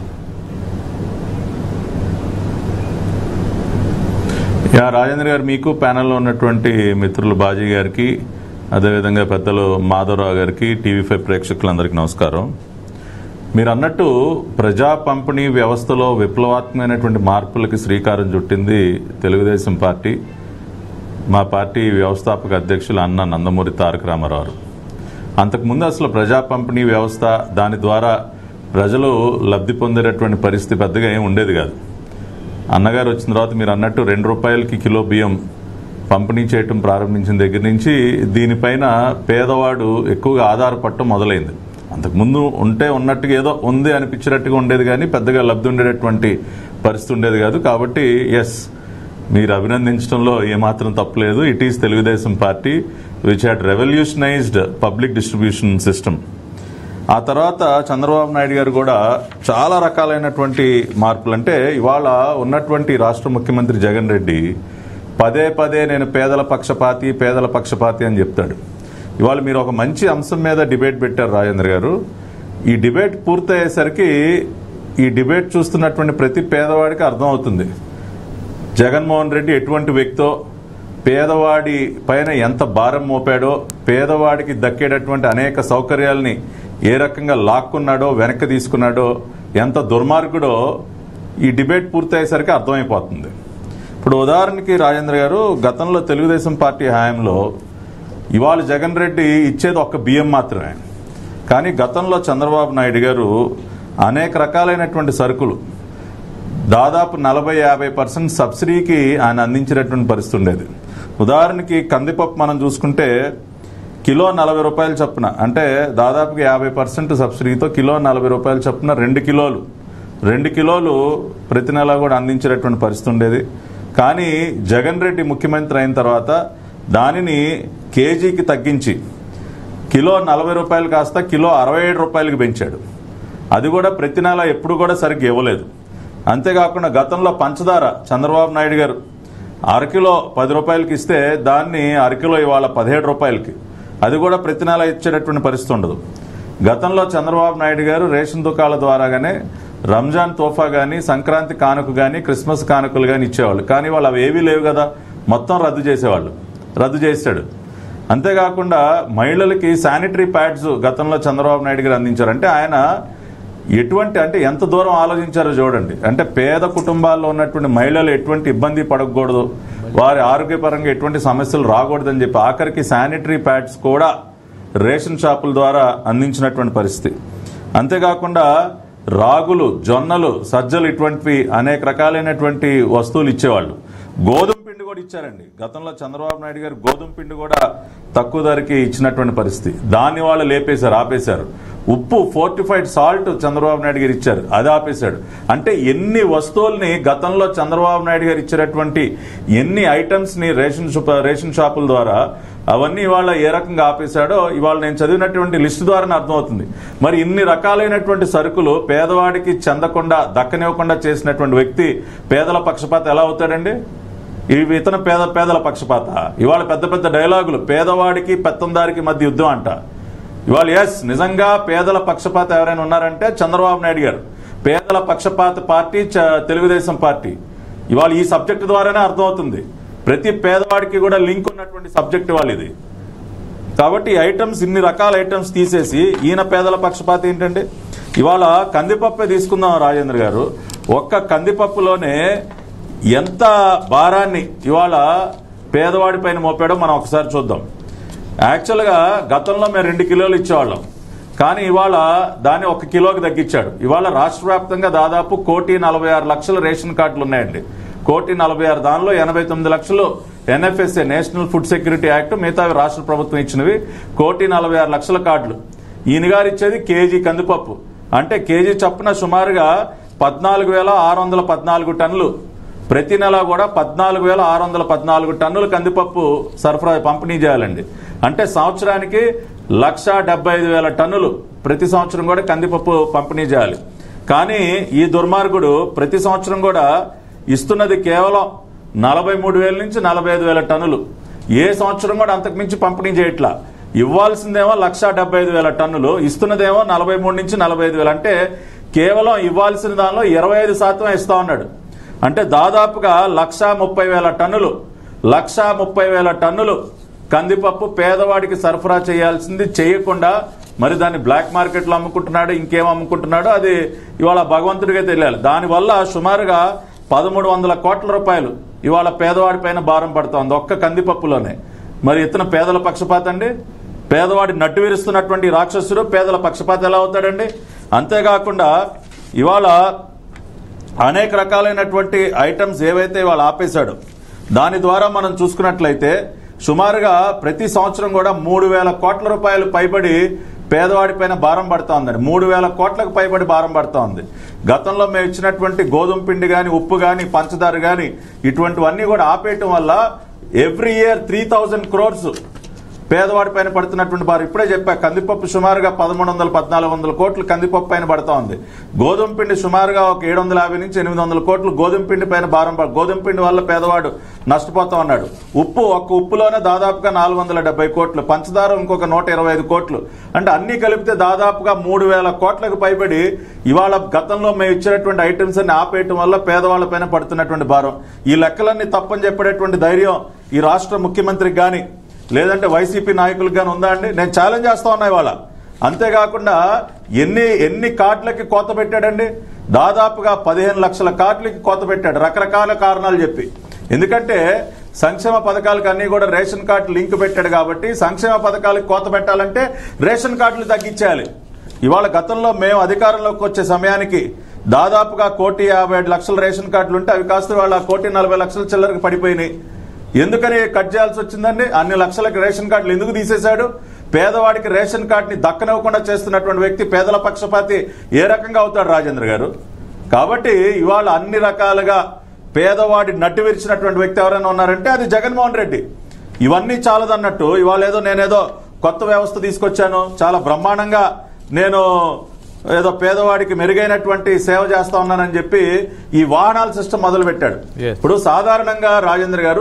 యా రాజేంద్ర గారు మీకు ప్యానెల్లో ఉన్నటువంటి మిత్రులు బాజీ గారికి అదేవిధంగా పెద్దలు మాధవరావు గారికి టీవీ ఫైవ్ ప్రేక్షకులందరికీ నమస్కారం మీరు అన్నట్టు ప్రజా పంపిణీ వ్యవస్థలో విప్లవాత్మకమైనటువంటి మార్పులకి శ్రీకారం చుట్టింది తెలుగుదేశం పార్టీ మా పార్టీ వ్యవస్థాపక అధ్యక్షులు అన్న నందమూరి తారక రామారావు అంతకుముందు అసలు ప్రజా పంపిణీ వ్యవస్థ దాని ద్వారా ప్రజలు లబ్ధి పొందేటటువంటి పరిస్థితి పెద్దగా ఏం ఉండేది కాదు అన్నగారు వచ్చిన తర్వాత మీరు అన్నట్టు రెండు రూపాయలకి కిలో బియ్యం పంపిణీ చేయటం ప్రారంభించిన దగ్గర నుంచి దీనిపైన పేదవాడు ఎక్కువగా ఆధారపడటం మొదలైంది అంతకుముందు ఉంటే ఉన్నట్టుగా ఏదో ఉంది అనిపించినట్టుగా ఉండేది కానీ పెద్దగా లబ్ధి ఉండేటటువంటి పరిస్థితి ఉండేది కాదు కాబట్టి ఎస్ మీరు అభినందించడంలో ఏమాత్రం తప్పలేదు it is Telugu Desam party which had revolutionised public distribution system ఆ తర్వాత చంద్రబాబు నాయుడు గారు కూడా చాలా రకాలైనటువంటి మార్పులు అంటే ఇవాళ ఉన్నటువంటి రాష్ట్ర ముఖ్యమంత్రి జగన్ రెడ్డి పదే పదే నేను పేదల పక్షపాతి పేదల పక్షపాతి అని చెప్తాడు ఇవాళ మీరు ఒక మంచి అంశం మీద డిబేట్ పెట్టారు రాజేంద్ర గారు ఈ డిబేట్ పూర్తయ్యేసరికి ఈ డిబేట్ చూస్తున్నటువంటి ప్రతి పేదవాడికి అర్థమవుతుంది జగన్మోహన్ రెడ్డి ఎటువంటి వ్యక్తో పేదవాడి పైన ఎంత భారం మోపాడో పేదవాడికి దక్కేటటువంటి అనేక సౌకర్యాల్ని ఏ రకంగా లాక్కున్నాడో వెనక్కి తీసుకున్నాడో ఎంత దుర్మార్గుడో ఈ డిబేట్ పూర్తయ్యేసరికి అర్థమైపోతుంది ఇప్పుడు ఉదాహరణకి రాజేంద్ర గారు గతంలో తెలుగుదేశం పార్టీ హయాంలో ఇవాళ జగన్ రెడ్డి ఇచ్చేది ఒక్క బియ్యం మాత్రమే కానీ గతంలో చంద్రబాబు నాయుడు గారు అనేక రకాలైనటువంటి సరుకులు దాదాపు నలభై యాభై పర్సెంట్ సబ్సిడీకి ఆయన అందించినటువంటి పరిస్థితి ఉండేది ఉదాహరణకి కందిపప్పు మనం చూసుకుంటే కిలో నలభై రూపాయలు చొప్పున అంటే దాదాపుగా యాభై పర్సెంట్ సబ్సిడీతో కిలో నలభై రూపాయలు చొప్పున రెండు కిలోలు రెండు కిలోలు ప్రతి నెల కూడా అందించేటటువంటి పరిస్థితి ఉండేది కానీ జగన్ రెడ్డి ముఖ్యమంత్రి అయిన తర్వాత దానిని కేజీకి తగ్గించి కిలో నలభై రూపాయలు కాస్త కిలో అరవై ఏడు రూపాయలకి పెంచాడు అది కూడా ప్రతి నెల ఎప్పుడు కూడా సరిగ్గా ఇవ్వలేదు అంతేకాకుండా గతంలో పంచదార చంద్రబాబు నాయుడు గారు అరకిలో పది రూపాయలకి ఇస్తే దాన్ని అరకిలో ఇవాళ పదిహేడు రూపాయలకి అది కూడా ప్రతి నెల ఇచ్చేటటువంటి పరిస్థితి ఉండదు గతంలో చంద్రబాబు నాయుడు గారు రేషన్ దుకాణాల ద్వారాగానే రంజాన్ తోఫా కానీ సంక్రాంతి కానుక కానీ క్రిస్మస్ కానుకలు కానీ ఇచ్చేవాళ్ళు కానీ వాళ్ళు అవి ఏవీ లేవు కదా మొత్తం రద్దు చేసేవాళ్ళు రద్దు చేశాడు అంతేకాకుండా మహిళలకి శానిటరీ ప్యాడ్స్ గతంలో చంద్రబాబు నాయుడు గారు అందించారు అంటే ఆయన ఎటువంటి అంటే ఎంత దూరం ఆలోచించారో చూడండి అంటే పేద కుటుంబాల్లో ఉన్నటువంటి మహిళలు ఎటువంటి ఇబ్బంది పడకూడదు వారి ఆరోగ్యపరంగా ఎటువంటి సమస్యలు రాకూడదని చెప్పి ఆఖరికి శానిటరీ ప్యాడ్స్ కూడా రేషన్ షాపుల ద్వారా అందించినటువంటి పరిస్థితి అంతేకాకుండా రాగులు జొన్నలు సజ్జలు ఇటువంటివి అనేక రకాలైనటువంటి వస్తువులు ఇచ్చేవాళ్ళు గోధుమ పిండి కూడా ఇచ్చారండి గతంలో చంద్రబాబు నాయుడు గారు గోధుమ పిండి కూడా తక్కువ ధరకి ఇచ్చినటువంటి పరిస్థితి దాన్ని వాళ్ళు లేపేశారు ఆపేశారు ఉప్పు ఫోర్టిఫైడ్ సాల్ట్ చంద్రబాబు నాయుడు గారు ఇచ్చారు అది ఆపేశాడు అంటే ఎన్ని వస్తువుల్ని గతంలో చంద్రబాబు నాయుడు గారు ఇచ్చినటువంటి ఎన్ని ఐటమ్స్ ని రేషన్ షాప్- రేషన్ షాపుల ద్వారా అవన్నీ ఇవాళ ఏ రకంగా ఆపేశాడో ఇవాళ నేను చదివినటువంటి లిస్టు ద్వారానే అర్థమవుతుంది మరి ఇన్ని రకాలైనటువంటి సరుకులు పేదవాడికి చెందకుండా దక్కనివ్వకుండా చేసినటువంటి వ్యక్తి పేదల పక్షపాత ఎలా అవుతాడండి ఇవి ఇతను పేద పేదల పక్షపాత ఇవాళ పెద్ద పెద్ద డైలాగులు పేదవాడికి పెత్తందారికి మధ్య యుద్ధం అంట ఇవాళ ఎస్ నిజంగా పేదల పక్షపాత ఎవరైనా ఉన్నారంటే చంద్రబాబు నాయుడు గారు పేదల పక్షపాత పార్టీ చ- తెలుగుదేశం పార్టీ ఇవాళ ఈ సబ్జెక్ట్ ద్వారానే అర్థమవుతుంది ప్రతి పేదవాడికి కూడా లింక్ ఉన్నటువంటి సబ్జెక్ట్ ఇవాళ ఇది కాబట్టి ఈ ఐటమ్స్ ఇన్ని రకాల ఐటమ్స్ తీసేసి ఈయన పేదల పక్షపాత ఏంటంటే ఇవాళ కందిపప్పే తీసుకుందాం రాజేంద్ర గారు ఒక్క కందిపప్పులోనే ఎంత భారాన్ని ఇవాళ పేదవాడి పైన మోపాడో మనం ఒకసారి చూద్దాం యాక్చువల్గా గతంలో మేము రెండు కిలోలు ఇచ్చేవాళ్ళం కానీ ఇవాళ దాన్ని ఒక కిలోకి తగ్గించాడు ఇవాళ రాష్ట్ర వ్యాప్తంగా దాదాపు కోటి నలభై ఆరు లక్షల రేషన్ కార్డులు ఉన్నాయండి కోటి నలభై ఆరు దానిలో ఎనభై తొమ్మిది లక్షలు NFSA national food security act మిగతావి రాష్ట్ర ప్రభుత్వం ఇచ్చినవి కోటి నలభై ఆరు లక్షల కార్డులు ఈయన గారు ఇచ్చేది కేజీ కందిపప్పు అంటే కేజీ చొప్పున సుమారుగా పద్నాలుగు వేల ఆరు వందల పద్నాలుగు టన్నులు ప్రతి నెల కూడా పద్నాలుగు వేల ఆరు వందల పద్నాలుగు టన్నుల కందిపప్పు సరఫరా పంపిణీ చేయాలండి అంటే సంవత్సరానికి లక్ష డెబ్బై ఐదు వేల టన్నులు ప్రతి సంవత్సరం కూడా కందిపప్పు పంపిణీ చేయాలి కానీ ఈ దుర్మార్గుడు ప్రతి సంవత్సరం కూడా ఇస్తున్నది కేవలం నలభై మూడు వేల నుంచి నలభై ఐదు వేల టన్నులు ఏ సంవత్సరం కూడా అంతకుమించి పంపిణీ చేయట్లా ఇవ్వాల్సిందేమో లక్ష డెబ్బై ఐదు వేల టన్నులు ఇస్తున్నదేమో నలభై మూడు నుంచి నలభై ఐదు వేలు అంటే కేవలం ఇవ్వాల్సిన దానిలో ఇరవై ఐదు శాతం ఇస్తా ఉన్నాడు అంటే దాదాపుగా లక్ష ముప్పై వేల టన్నులు లక్ష ముప్పై వేల టన్నులు కందిపప్పు పేదవాడికి సరఫరా చేయాల్సింది చేయకుండా మరి దాన్ని బ్లాక్ మార్కెట్లో అమ్ముకుంటున్నాడు ఇంకేం అమ్ముకుంటున్నాడో అది ఇవాళ భగవంతుడిగా తెలియాలి దానివల్ల సుమారుగా పదమూడు వందల కోట్ల రూపాయలు ఇవాళ పేదవాడి పైన భారం పడుతోంది ఒక్క కందిపప్పులోనే మరి ఇతను పేదల పక్షపాత అండి పేదవాడి నట్టు విరుస్తున్నటువంటి రాక్షసుడు పేదల పక్షపాత ఎలా అవుతాడండి అంతేకాకుండా ఇవాళ అనేక రకాలైనటువంటి ఐటమ్స్ ఏవైతే వాళ్ళు ఆపేశాడు దాని ద్వారా మనం చూసుకున్నట్లయితే సుమారుగా ప్రతి సంవత్సరం కూడా మూడు వేల కోట్ల రూపాయలు పైబడి పేదవాడి పైన భారం పడుతూ ఉందండి మూడు వేల కోట్లకు పైబడి భారం పడుతూ ఉంది గతంలో మేము ఇచ్చినటువంటి గోధుమ పిండి కానీ ఉప్పు కానీ పంచదార కానీ ఇటువంటివన్నీ కూడా ఆపేయటం వల్ల every year three thousand crores పేదవాడి పైన పడుతున్నటువంటి వారు ఇప్పుడే చెప్పా కందిపప్పు సుమారుగా పదమూడు వందల పద్నాలుగు వందల కోట్లు కందిపప్పు పైన పడతా ఉంది గోధుమ పిండి సుమారుగా ఒక ఏడు వందల యాభై నుంచి ఎనిమిది వందల కోట్లు గోధుమ పిండి పైన భారం పడ- గోధుమ పిండి వల్ల పేదవాడు నష్టపోతా ఉన్నాడు ఉప్పు ఒక్క ఉప్పులోనే దాదాపుగా నాలుగు వందల డెబ్బై కోట్లు పంచదార ఇంకొక నూట ఇరవై ఐదు కోట్లు అంటే అన్ని కలిపితే దాదాపుగా మూడు వేల కోట్లకు పైబడి ఇవాళ గతంలో మేము ఇచ్చినటువంటి ఐటమ్స్ అన్ని ఆపేయటం వల్ల పేదవాళ్ళ పైన పడుతున్నటువంటి భారం ఈ లెక్కలన్నీ తప్పని చెప్పేటటువంటి ధైర్యం ఈ రాష్ట్ర ముఖ్యమంత్రికి కానీ లేదంటే వైసీపీ నాయకులకు కానీ ఉందా అండి నేను ఛాలెంజ్ చేస్తా ఉన్నా ఇవాళ అంతేకాకుండా ఎన్ని ఎన్ని కార్డులకి కోత పెట్టాడండి దాదాపుగా పదిహేను లక్షల కార్డులకి కోత పెట్టాడు రకరకాల కారణాలు చెప్పి ఎందుకంటే సంక్షేమ పథకాలకు అన్ని కూడా రేషన్ కార్డు లింక్ పెట్టాడు కాబట్టి సంక్షేమ పథకాలకు కోత పెట్టాలంటే రేషన్ కార్డులు తగ్గించేయాలి ఇవాళ గతంలో మేము అధికారంలోకి వచ్చే సమయానికి దాదాపుగా కోటి యాభై ఏడు లక్షల రేషన్ కార్డులు ఉంటే అవి కాస్త వాళ్ళ కోటి నలభై లక్షల చిల్లరకు పడిపోయినాయి ఎందుకని కట్ చేయాల్సి వచ్చిందండి అన్ని లక్షలకి రేషన్ కార్డులు ఎందుకు తీసేశాడు పేదవాడికి రేషన్ కార్డుని దక్కనివ్వకుండా చేస్తున్నటువంటి వ్యక్తి పేదల పక్షపాతి ఏ రకంగా అవుతాడు రాజేంద్ర గారు కాబట్టి ఇవాళ అన్ని రకాలుగా పేదవాడి నడ్డి విరిచినటువంటి వ్యక్తి ఎవరైనా ఉన్నారంటే అది జగన్మోహన్ రెడ్డి ఇవన్నీ చాలదన్నట్టు ఇవాళ ఏదో నేనేదో కొత్త వ్యవస్థ తీసుకొచ్చాను చాలా బ్రహ్మాండంగా నేను ఏదో పేదవాడికి మెరుగైనటువంటి సేవ చేస్తా ఉన్నానని చెప్పి ఈ వాహనాల సిస్టమ్ మొదలు పెట్టాడు Yes. ఇప్పుడు సాధారణంగా రాజేంద్ర గారు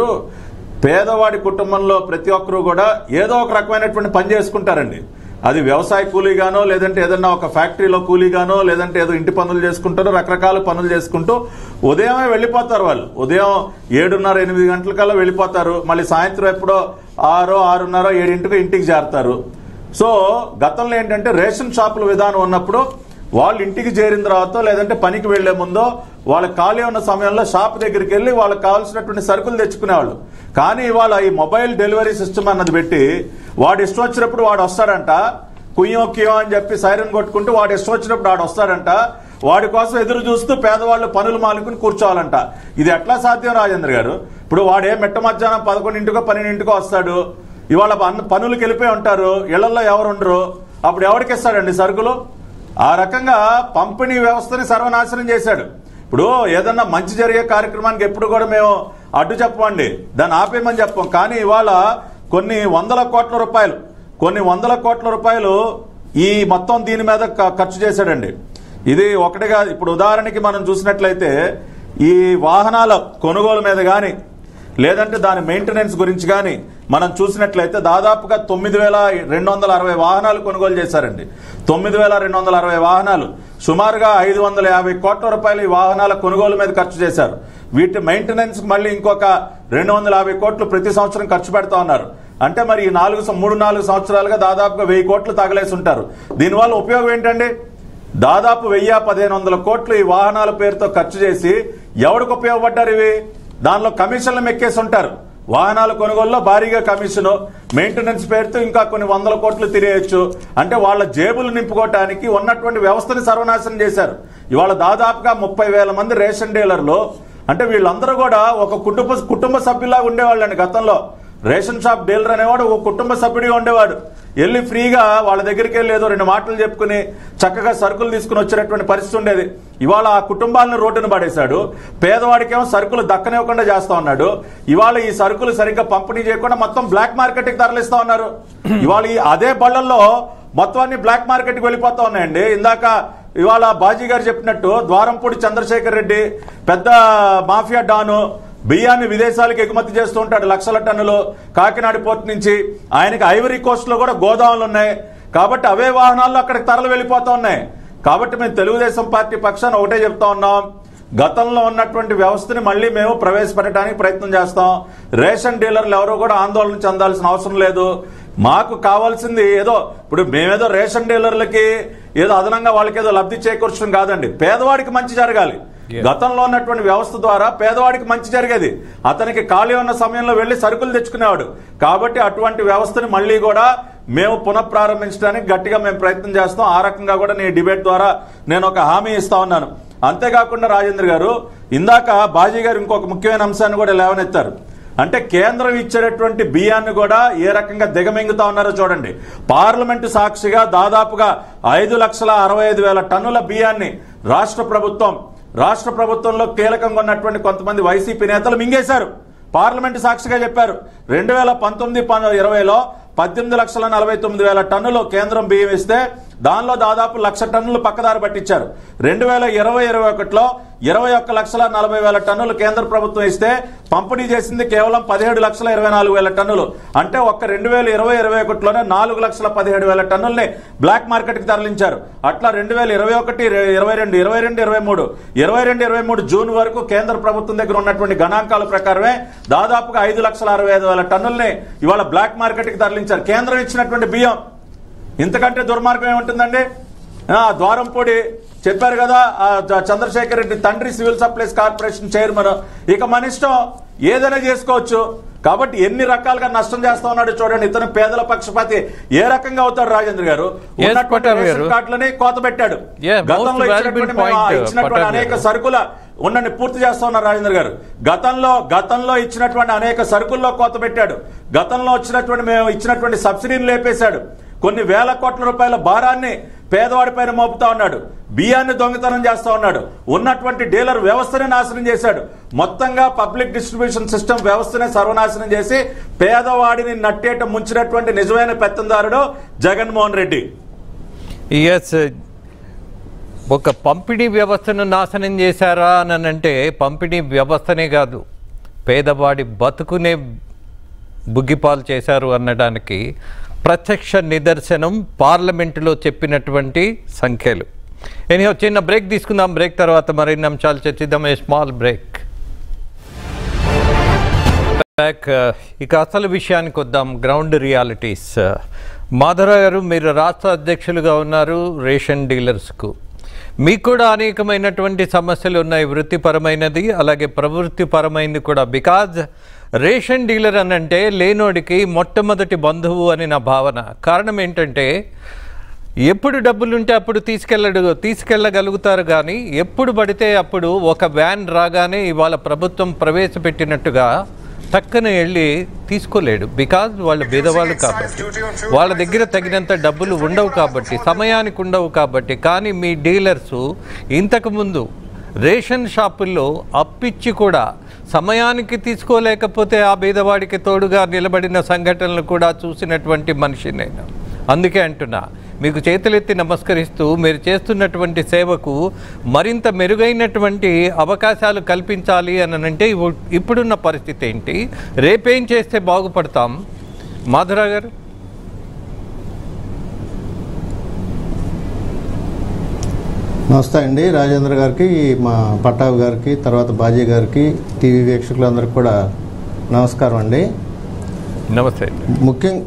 పేదవాడి కుటుంబంలో ప్రతి ఒక్కరూ కూడా ఏదో ఒక రకమైనటువంటి పని చేసుకుంటారండి అది వ్యవసాయ కూలీగానో లేదంటే ఏదన్నా ఒక ఫ్యాక్టరీలో కూలీగానో లేదంటే ఏదో ఇంటి పనులు చేసుకుంటారో రకరకాల పనులు చేసుకుంటూ ఉదయమే వెళ్ళిపోతారు వాళ్ళు ఉదయం ఏడున్నర ఎనిమిది గంటలకల్లా వెళ్ళిపోతారు మళ్ళీ సాయంత్రం ఎప్పుడో ఆరో ఆరున్నర ఏడింటికి ఇంటికి చేరతారు సో గతంలో ఏంటంటే రేషన్ షాపుల విధానం ఉన్నప్పుడు వాళ్ళు ఇంటికి చేరిన తర్వాత లేదంటే పనికి వెళ్లే ముందో వాళ్ళకి ఖాళీ ఉన్న సమయంలో షాప్ దగ్గరికి వెళ్ళి వాళ్ళకి కావాల్సినటువంటి సరుకులు తెచ్చుకునేవాళ్ళు కానీ ఇవాళ ఈ మొబైల్ డెలివరీ సిస్టమ్ అన్నది పెట్టి వాడు ఇష్టం వచ్చినప్పుడు వాడు వస్తాడంట కుయ్యం కియో అని చెప్పి సైరన్ కొట్టుకుంటూ వాడు ఇష్టం వచ్చినప్పుడు వాడు వస్తాడంట వాడి కోసం ఎదురు చూస్తూ పేదవాళ్ళు పనులు మానుకుని కూర్చోవాలంట ఇది ఎట్లా సాధ్యం రాజేంద్ర గారు ఇప్పుడు వాడే మిట్ట మధ్యాహ్నం పదకొండింటికో పన్నెండింటికో వస్తాడు ఇవాళ అన్న పనులకు వెళ్ళిపోయి ఉంటారు ఇళ్లలో ఎవరు ఉండరు అప్పుడు ఎవరికి ఇస్తాడండి సరుకులు ఆ రకంగా పంపిణీ వ్యవస్థని సర్వనాశనం చేశాడు ఇప్పుడు ఏదన్నా మంచి జరిగే కార్యక్రమానికి ఎప్పుడు కూడా మేము అడ్డు చెప్పమండి దాన్ని ఆపేయమని చెప్పం కానీ ఇవాళ కొన్ని వందల కోట్ల రూపాయలు కొన్ని వందల కోట్ల రూపాయలు ఈ మొత్తం దీని మీద క- ఖర్చు చేశాడండి ఇది ఒకటిగా ఇప్పుడు ఉదాహరణకి మనం చూసినట్లయితే ఈ వాహనాల కొనుగోలు మీద కానీ లేదంటే దాని మెయింటెనెన్స్ గురించి కానీ మనం చూసినట్లయితే దాదాపుగా తొమ్మిది వేల రెండు వందల అరవై వాహనాలు కొనుగోలు చేశారండి తొమ్మిది వేల రెండు వందల అరవై వాహనాలు సుమారుగా ఐదు వందల యాభై కోట్ల రూపాయలు ఈ వాహనాల కొనుగోలు మీద ఖర్చు చేశారు వీటి మెయింటెనెన్స్ మళ్ళీ ఇంకొక రెండు వందల యాభై కోట్లు ప్రతి సంవత్సరం ఖర్చు పెడతా ఉన్నారు అంటే మరి ఈ నాలుగు సం- మూడు నాలుగు సంవత్సరాలుగా దాదాపుగా వెయ్యి కోట్లు తగలేసి ఉంటారు దీనివల్ల ఉపయోగం ఏంటండి దాదాపు వెయ్యి పదిహేను వందల కోట్లు ఈ వాహనాల పేరుతో ఖర్చు చేసి ఎవరికి ఉపయోగపడ్డారు ఇవి దానిలో కమిషన్లు మెక్కేసి ఉంటారు వాహనాల కొనుగోలులో భారీగా కమిషను మెయింటెనెన్స్ పేరుతో ఇంకా కొన్ని వందల కోట్లు తినేయచ్చు అంటే వాళ్ళ జేబులు నింపుకోవటానికి ఉన్నటువంటి వ్యవస్థని సర్వనాశనం చేశారు ఇవాళ దాదాపుగా ముప్పై వేల మంది రేషన్ డీలర్లు అంటే వీళ్ళందరూ కూడా ఒక కుటుంబ కుటుంబ సభ్యులాగా ఉండేవాళ్ళండి గతంలో రేషన్ షాప్ డీలర్ అనేవాడు ఒక కుటుంబ సభ్యుడిగా ఉండేవాడు వెళ్ళి ఫ్రీగా వాళ్ళ దగ్గరికి వెళ్ళి ఏదో రెండు మాటలు చెప్పుకుని చక్కగా సరుకులు తీసుకుని వచ్చేటటువంటి పరిస్థితి ఉండేది ఇవాళ ఆ కుటుంబాలను రోడ్డును పడేశాడు పేదవాడికేమో సరుకులు దక్కనివ్వకుండా చేస్తా ఉన్నాడు ఇవాళ ఈ సరుకులు సరిగ్గా పంపిణీ చేయకుండా మొత్తం బ్లాక్ మార్కెట్కి తరలిస్తా ఉన్నారు ఇవాళ ఈ అదే బళ్ళల్లో మొత్తం అన్ని బ్లాక్ మార్కెట్కి వెళ్ళిపోతా ఉన్నాయండి ఇందాక ఇవాళ బాజీ గారు చెప్పినట్టు ద్వారంపూడి చంద్రశేఖర్ రెడ్డి పెద్ద మాఫియా డాను బియ్యాన్ని విదేశాలకు ఎగుమతి చేస్తూ ఉంటాడు లక్షల టన్నులు కాకినాడ పోర్ట్ నుంచి ఆయనకి ఐవరీ కోస్ట్ లో కూడా గోదాములు ఉన్నాయి కాబట్టి అవే వాహనాల్లో అక్కడికి తరలి వెళ్ళిపోతా ఉన్నాయి కాబట్టి మేము తెలుగుదేశం పార్టీ పక్షాన ఒకటే చెప్తా ఉన్నాం గతంలో ఉన్నటువంటి వ్యవస్థని మళ్ళీ మేము ప్రవేశపెట్టడానికి ప్రయత్నం చేస్తాం రేషన్ డీలర్లు ఎవరు కూడా ఆందోళన చెందాల్సిన అవసరం లేదు మాకు కావాల్సింది ఏదో ఇప్పుడు మేమేదో రేషన్ డీలర్లకి ఏదో అదనంగా వాళ్ళకి ఏదో లబ్ధి చేకూర్చడం కాదండి పేదవాడికి మంచి జరగాలి Yes. గతంలో ఉన్నటువంటి వ్యవస్థ ద్వారా పేదవాడికి మంచి జరిగేది అతనికి ఖాళీ ఉన్న సమయంలో వెళ్లి సరుకులు తెచ్చుకునేవాడు కాబట్టి అటువంటి వ్యవస్థని మళ్ళీ కూడా మేము పునఃప్రారంభించడానికి గట్టిగా మేము ప్రయత్నం చేస్తాం ఆ రకంగా కూడా నీ డిబేట్ ద్వారా నేను ఒక హామీ ఇస్తా ఉన్నాను అంతేకాకుండా రాజేంద్ర గారు ఇందాక బాజీ గారు ఇంకొక ముఖ్యమైన అంశాన్ని కూడా లేవనెత్తారు అంటే కేంద్రం ఇచ్చేటటువంటి బియ్యాన్ని కూడా ఏ రకంగా దిగమింగుతా ఉన్నారో చూడండి పార్లమెంటు సాక్షిగా దాదాపుగా ఐదు లక్షల అరవై ఐదు వేల టన్నుల బియ్యాన్ని రాష్ట్ర ప్రభుత్వం రాష్ట్ర ప్రభుత్వంలో కీలకంగా ఉన్నటువంటి కొంతమంది వైసీపీ నేతలు మింగేశారు పార్లమెంటు సాక్షిగా చెప్పారు రెండు వేల పంతొమ్మిది పన్- ఇరవైలో పద్దెనిమిది లక్షల నలభై తొమ్మిది వేల టన్నులు కేంద్రం బియ్యం ఇస్తే దానిలో దాదాపు లక్ష టన్నులు పక్కదారి పట్టించారు రెండు వేల ఇరవై ఇరవై ఒకటిలో ఇరవై ఒక్క లక్షల నలభై వేల టన్నులు కేంద్ర ప్రభుత్వం ఇస్తే పంపిణీ చేసింది కేవలం పదిహేడు లక్షల ఇరవై నాలుగు వేల టన్నులు అంటే ఒక్క రెండు వేల ఇరవై ఇరవై ఒకటిలోనే నాలుగు లక్షల పదిహేడు వేల టన్నుల్ని బ్లాక్ మార్కెట్కి తరలించారు అట్లా రెండు వేల ఇరవై ఒకటి ఇరవై రెండు ఇరవై రెండు ఇరవై మూడు ఇరవై రెండు ఇరవై మూడు జూన్ వరకు కేంద్ర ప్రభుత్వం దగ్గర ఉన్నటువంటి గణాంకాల ప్రకారమే దాదాపుగా ఐదు లక్షల అరవై ఐదు వేల టన్నుల్ని ఇవాళ బ్లాక్ మార్కెట్కి తరలించారు కేంద్రం ఇచ్చినటువంటి బియ్యం ఇంతకంటే దుర్మార్గం ఏముంటుందండి ఆ, ద్వారంపూడి చెప్పారు కదా ఆ, చ- చంద్రశేఖర్ రెడ్డి తండ్రి సివిల్ సప్లైస్ కార్పొరేషన్ చైర్మన్ ఇక మన ఇష్టం ఏదైనా చేసుకోవచ్చు కాబట్టి ఎన్ని రకాలుగా నష్టం చేస్తా ఉన్నాడు చూడండి ఇతను పేదల పక్షపాతి ఏ రకంగా అవుతాడు రాజేంద్ర గారు Yes, ఉన్నటువంటి పటాన్ రేషన్ గారు. కార్డులని కోత పెట్టాడు Yeah, most గతంలో valuable ఇచ్చినటువంటి మేము ఆ point, ఇచ్చినటువంటి పటాన్ అనేక గారు. సరుకుల ఉండండి పూర్తి చేస్తా ఉన్నారు రాజేంద్ర గారు గతంలో గతంలో ఇచ్చినటువంటి అనేక సరుకుల్లో కోత పెట్టాడు గతంలో వచ్చినటువంటి మేము ఇచ్చినటువంటి సబ్సిడీని లేపేశాడు కొన్ని వేల కోట్ల రూపాయల భారాన్ని పేదవాడి పైన మోపుతా ఉన్నాడు బియ్యాన్ని దొంగతనం చేస్తా ఉన్నాడు ఉన్నటువంటి డీలర్ వ్యవస్థని నాశనం చేశాడు మొత్తంగా పబ్లిక్ డిస్ట్రిబ్యూషన్ సిస్టమ్ వ్యవస్థనే సర్వనాశనం చేసి పేదవాడిని నట్టేట ముంచినటువంటి నిజమైన పెత్తందారుడు జగన్మోహన్ రెడ్డి ఎస్ ఒక పంపిణీ వ్యవస్థను నాశనం చేశారా అని అంటే పంపిణీ వ్యవస్థనే కాదు పేదవాడి బతుకునే బుగ్గిపాలు చేశారు అనడానికి ప్రత్యక్ష నిదర్శనం పార్లమెంటులో చెప్పినటువంటి సంఖ్యలు ఎనిహో చిన్న బ్రేక్ తీసుకుందాం బ్రేక్ తర్వాత మరిన్ని అంశాలు చర్చిద్దాం ఏ స్మాల్ బ్రేక్ బ్యాక్ ఇక అసలు విషయానికి వద్దాం గ్రౌండ్ రియాలిటీస్ మాధవరావు గారు మీరు రాష్ట్ర అధ్యక్షులుగా ఉన్నారు రేషన్ డీలర్స్కు మీకు కూడా అనేకమైనటువంటి సమస్యలు ఉన్నాయి వృత్తిపరమైనది అలాగే ప్రవృత్తిపరమైనది కూడా బికాజ్ రేషన్ డీలర్ అని అంటే లేనోడికి మొట్టమొదటి బంధువు అని నా భావన కారణం ఏంటంటే ఎప్పుడు డబ్బులుంటే అప్పుడు తీసుకెళ్ళడు తీసుకెళ్ళగలుగుతారు కానీ ఎప్పుడు పడితే అప్పుడు ఒక వ్యాన్ రాగానే ఇవాళ ప్రభుత్వం ప్రవేశపెట్టినట్టుగా టక్కన వెళ్ళి తీసుకోలేడు బికాజ్ వాళ్ళు బీదవాళ్ళు కాబట్టి వాళ్ళ దగ్గర తగినంత డబ్బులు ఉండవు కాబట్టి సమయానికి ఉండవు కాబట్టి కానీ మీ డీలర్సు ఇంతకుముందు రేషన్ షాపుల్లో అప్పిచ్చి కూడా సమయానికి తీసుకోలేకపోతే ఆ బీదవాడికి తోడుగా నిలబడిన సంఘటనలు కూడా చూసినటువంటి మనిషి నేను అందుకే అంటున్నా మీకు చేతులెత్తి నమస్కరిస్తూ మీరు చేస్తున్నటువంటి సేవకు మరింత మెరుగైనటువంటి అవకాశాలు కల్పించాలి అని అంటే ఇప్పు- ఇప్పుడున్న పరిస్థితి ఏంటి రేపేం చేస్తే బాగుపడతాం మాధురా గారు నమస్తే అండి రాజేంద్ర గారికి మా పట్టాభి గారికి తర్వాత బాజీ గారికి టీవీ వీక్షకులందరికీ కూడా నమస్కారం అండి నమస్తే అండి ముఖ్యం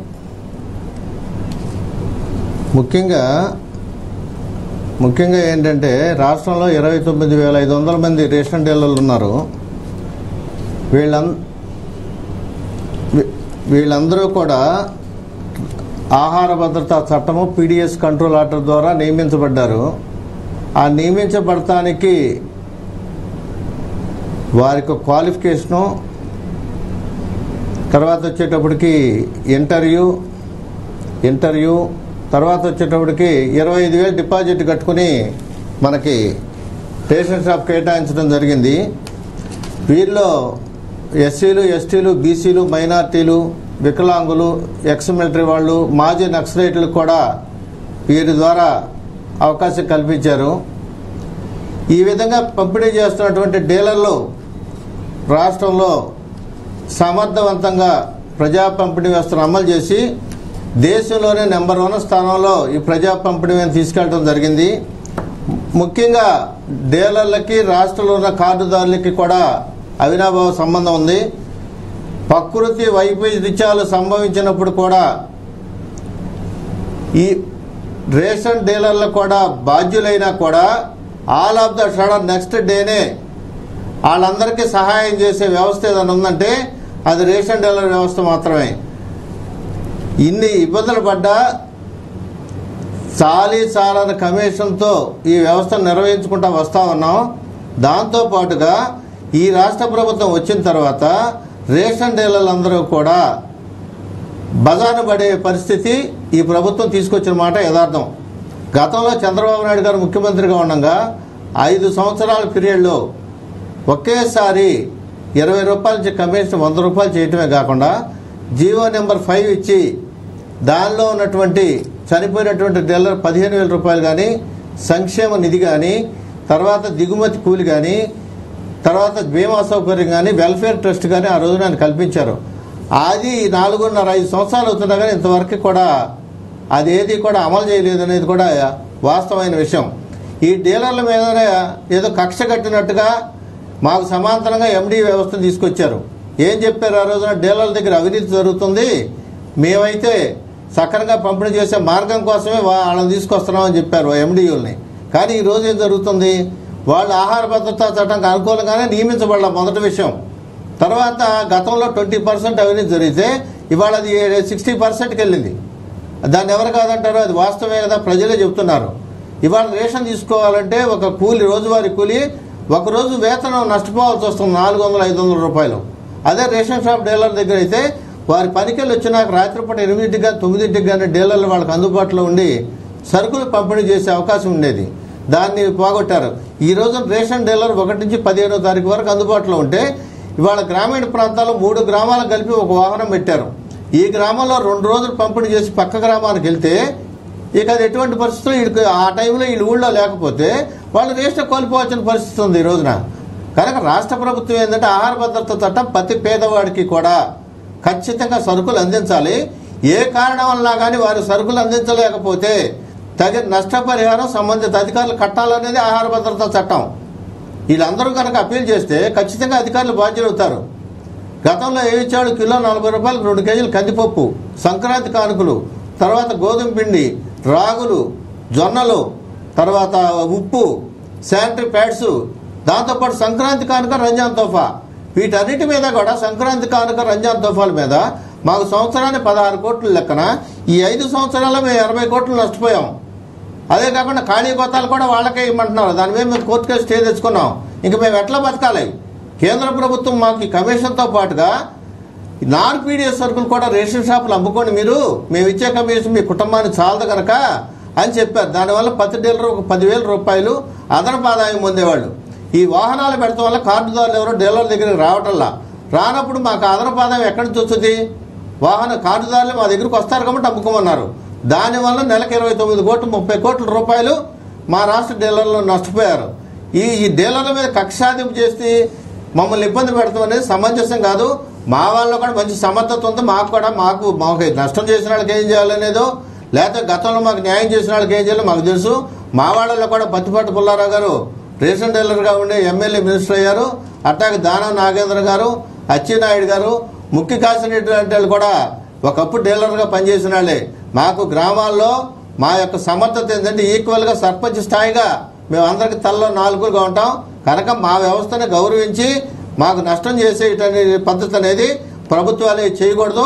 ముఖ్యంగా ముఖ్యంగా ఏంటంటే రాష్ట్రంలో ఇరవై తొమ్మిది వేల ఐదు వందల మంది రేషన్ డీలర్లు ఉన్నారు వీళ్ళం వీళ్ళందరూ కూడా ఆహార భద్రతా చట్టము పీడిఎస్ కంట్రోల్ ఆర్డర్ ద్వారా నియమించబడ్డారు ఆ నియమించబడటానికి వారికి క్వాలిఫికేషను తర్వాత వచ్చేటప్పటికి ఇంటర్వ్యూ ఇంటర్వ్యూ తర్వాత వచ్చేటప్పటికి ఇరవై ఐదు వేలు డిపాజిట్ కట్టుకుని మనకి రేషన్ షాప్ కేటాయించడం జరిగింది వీరిలో ఎస్సీలు ఎస్టీలు బీసీలు మైనార్టీలు వికలాంగులు ఎక్స్ మిలిటరీ వాళ్ళు మాజీ నక్సలైట్లు కూడా వీరి ద్వారా అవకాశం కల్పించారు ఈ విధంగా పంపిణీ చేస్తున్నటువంటి డీలర్లు రాష్ట్రంలో సమర్థవంతంగా ప్రజా పంపిణీ వ్యవస్థను అమలు చేసి దేశంలోనే నెంబర్ వన్ స్థానంలో ఈ ప్రజా పంపిణీ వ్యవస్థను తీసుకెళ్ళడం జరిగింది ముఖ్యంగా డీలర్లకి రాష్ట్రంలో ఉన్న కార్డుదారులకి కూడా అవినాభావ సంబంధం ఉంది ప్రకృతి వైపరీత్యాలు సంభవించినప్పుడు కూడా ఈ రేషన్ డీలర్లు కూడా బాధ్యులైనా కూడా all of the sudden next డేనే వాళ్ళందరికీ సహాయం చేసే వ్యవస్థ ఏదైనా ఉందంటే అది రేషన్ డీలర్ వ్యవస్థ మాత్రమే ఇన్ని ఇబ్బందులు పడ్డా చాలీ చాలని కమిషన్తో ఈ వ్యవస్థను నిర్వహించుకుంటా వస్తా ఉన్నాం దాంతో పాటుగా ఈ రాష్ట్ర ప్రభుత్వం వచ్చిన తర్వాత రేషన్ డీలర్లందరూ కూడా బజారు పడే పరిస్థితి ఈ ప్రభుత్వం తీసుకొచ్చిన మాట యథార్థం గతంలో చంద్రబాబు నాయుడు గారు ముఖ్యమంత్రిగా ఉండగా ఐదు సంవత్సరాల పీరియడ్లో ఒకేసారి ఇరవై రూపాయల నుంచి కమిషన్ వంద రూపాయలు చేయటమే కాకుండా జీవో నెంబర్ ఫైవ్ ఇచ్చి దానిలో ఉన్నటువంటి చనిపోయినటువంటి డీలర్ పదిహేను వేల రూపాయలు కానీ సంక్షేమ నిధి కానీ తర్వాత దిగుమతి కూలి కానీ తర్వాత బీమా సౌకర్యం కానీ వెల్ఫేర్ ట్రస్ట్ కానీ ఆ రోజున ఆయన కల్పించారు అది నాలుగున్నర ఐదు సంవత్సరాలు అవుతున్నా కానీ ఇంతవరకు కూడా అది ఏది కూడా అమలు చేయలేదు అనేది కూడా వాస్తవమైన విషయం ఈ డీలర్ల మీద ఏదో కక్ష కట్టినట్టుగా మాకు సమాంతరంగా ఎండి వ్యవస్థను తీసుకొచ్చారు ఏం చెప్పారు ఆ రోజున డీలర్ల దగ్గర అవినీతి జరుగుతుంది మేమైతే సక్రమంగా పంపిణీ చేసే మార్గం కోసమే వా- వాళ్ళని తీసుకొస్తున్నామని చెప్పారు ఎండియూల్ని కానీ ఈ రోజు ఏం జరుగుతుంది వాళ్ళు ఆహార భద్రతా చట్టానికి అనుకూలంగానే నియమించబడాల మొదటి విషయం తర్వాత గతంలో ట్వంటీ పర్సెంట్ అవినీతి జరిగితే ఇవాళ అది సిక్స్టీ పర్సెంట్కి వెళ్ళింది దాన్ని ఎవరు కాదంటారు అది వాస్తవమే కదా ప్రజలే చెప్తున్నారు ఇవాళ రేషన్ తీసుకోవాలంటే ఒక కూలి రోజువారీ కూలి ఒక రోజు వేతనం నష్టపోవాల్సి వస్తుంది నాలుగు వందల ఐదు వందల రూపాయలు అదే రేషన్ షాప్ డీలర్ దగ్గర అయితే వారి పనికెళ్ళి వచ్చినాక రాత్రిపూట ఎనిమిదింటికి కానీ తొమ్మిదింటికి కానీ డీలర్లు వాళ్ళకి అందుబాటులో ఉండి సరుకులు పంపిణీ చేసే అవకాశం ఉండేది దాన్ని పోగొట్టారు ఈ రోజు రేషన్ డీలర్ ఒకటి నుంచి పదిహేనో తారీఖు వరకు అందుబాటులో ఉంటే ఇవాళ గ్రామీణ ప్రాంతాల్లో మూడు గ్రామాలకు కలిపి ఒక వాహనం పెట్టారు ఈ గ్రామంలో రెండు రోజులు పంపిణీ చేసి పక్క గ్రామానికి వెళ్తే ఇక అది ఎటువంటి పరిస్థితులు వీళ్ళకి ఆ టైంలో వీళ్ళు ఊళ్ళో లేకపోతే వాళ్ళు రేషన్ కోల్పోవాల్సిన పరిస్థితి ఉంది ఈ రోజున కనుక రాష్ట్ర ప్రభుత్వం ఏంటంటే ఆహార భద్రత చట్టం ప్రతి పేదవాడికి కూడా ఖచ్చితంగా సరుకులు అందించాలి ఏ కారణం వల్ల కానీ వారు సరుకులు అందించలేకపోతే తగిన నష్టపరిహారం సంబంధిత అధికారులు కట్టాలనేది ఆహార భద్రతా చట్టం వీళ్ళందరూ కనుక అప్పీల్ చేస్తే ఖచ్చితంగా అధికారులు బాధ్యులవుతారు గతంలో ఏ ఇచ్చాడు కిలో నలభై రూపాయలకు రెండు కేజీలు కందిపప్పు సంక్రాంతి కానుకలు తర్వాత గోధుమ పిండి రాగులు జొన్నలు తర్వాత ఉప్పు శానిటరీ ప్యాడ్స్ దాంతోపాటు సంక్రాంతి కానుక రంజాన్ తోఫా వీటన్నిటి మీద కూడా సంక్రాంతి కానుక రంజాన్ తోఫాల మీద మాకు సంవత్సరానికి పదహారు కోట్ల లెక్కన ఈ ఐదు సంవత్సరాల్లో మేము ఇరవై కోట్లు నష్టపోయాం అదే కాకుండా ఖాళీ గోతాలు కూడా వాళ్ళకే ఇవ్వమంటున్నారు దాని మీద మేము కోర్టు కేసు స్టే తెచ్చుకున్నాం ఇంక మేము ఎట్లా బతకాలి కేంద్ర ప్రభుత్వం మాకు ఈ కమిషన్తో పాటుగా ఈ నాన్ పీడిఎస్ సరుకులు కూడా రేషన్ షాపులు అమ్ముకోండి మీరు మేము ఇచ్చే కమిషన్ మీ కుటుంబానికి చాలదు కనుక అని చెప్పారు దానివల్ల ప్రతి డీలర్ ఒక పదివేల రూపాయలు అదనపు ఆదాయం పొందేవాళ్ళు ఈ వాహనాలు పెడతాం వల్ల కార్డుదారులు ఎవరో డీలర్ దగ్గరికి రావటంలా రానప్పుడు మాకు అదనపు ఆదాయం ఎక్కడి నుంచి వస్తుంది వాహన కార్డుదారులు మా దగ్గరికి వస్తారు కాబట్టి అమ్ముకోమన్నారు దానివల్ల నెలకు ఇరవై తొమ్మిది కోట్లు ముప్పై కోట్ల రూపాయలు మా రాష్ట్ర డీలర్లు నష్టపోయారు ఈ ఈ డీలర్ల మీద కక్షాదింపు చేసి మమ్మల్ని ఇబ్బంది పెడతాం అనేది సమంజసం కాదు మా వాళ్ళలో కూడా మంచి సమర్థత ఉంది మాకు కూడా మాకు మాకు నష్టం చేసిన వాళ్ళకి ఏం చేయాలనేదో లేకపోతే గతంలో మాకు న్యాయం చేసిన వాళ్ళకి ఏం చేయాలో మాకు తెలుసు మా వాళ్ళలో కూడా పత్తిపాటి పుల్లారావు గారు రేషన్ డీలర్గా ఉండే ఎమ్మెల్యే మినిస్టర్ అయ్యారు అట్లాగే దానం నాగేంద్ర గారు అచ్చెన్నాయుడు గారు ముఖ్య కాసినటువంటి వాళ్ళు కూడా ఒకప్పుడు డీలర్గా పనిచేసిన వాళ్ళే మాకు గ్రామాల్లో మా యొక్క సమర్థత ఏంటంటే ఈక్వల్గా సర్పంచ్ స్థాయిగా మేము అందరికి తలలో నాలుగులుగా ఉంటాం కనుక మా వ్యవస్థని గౌరవించి మాకు నష్టం చేసేటనే పద్ధతి అనేది ప్రభుత్వాలు చేయకూడదు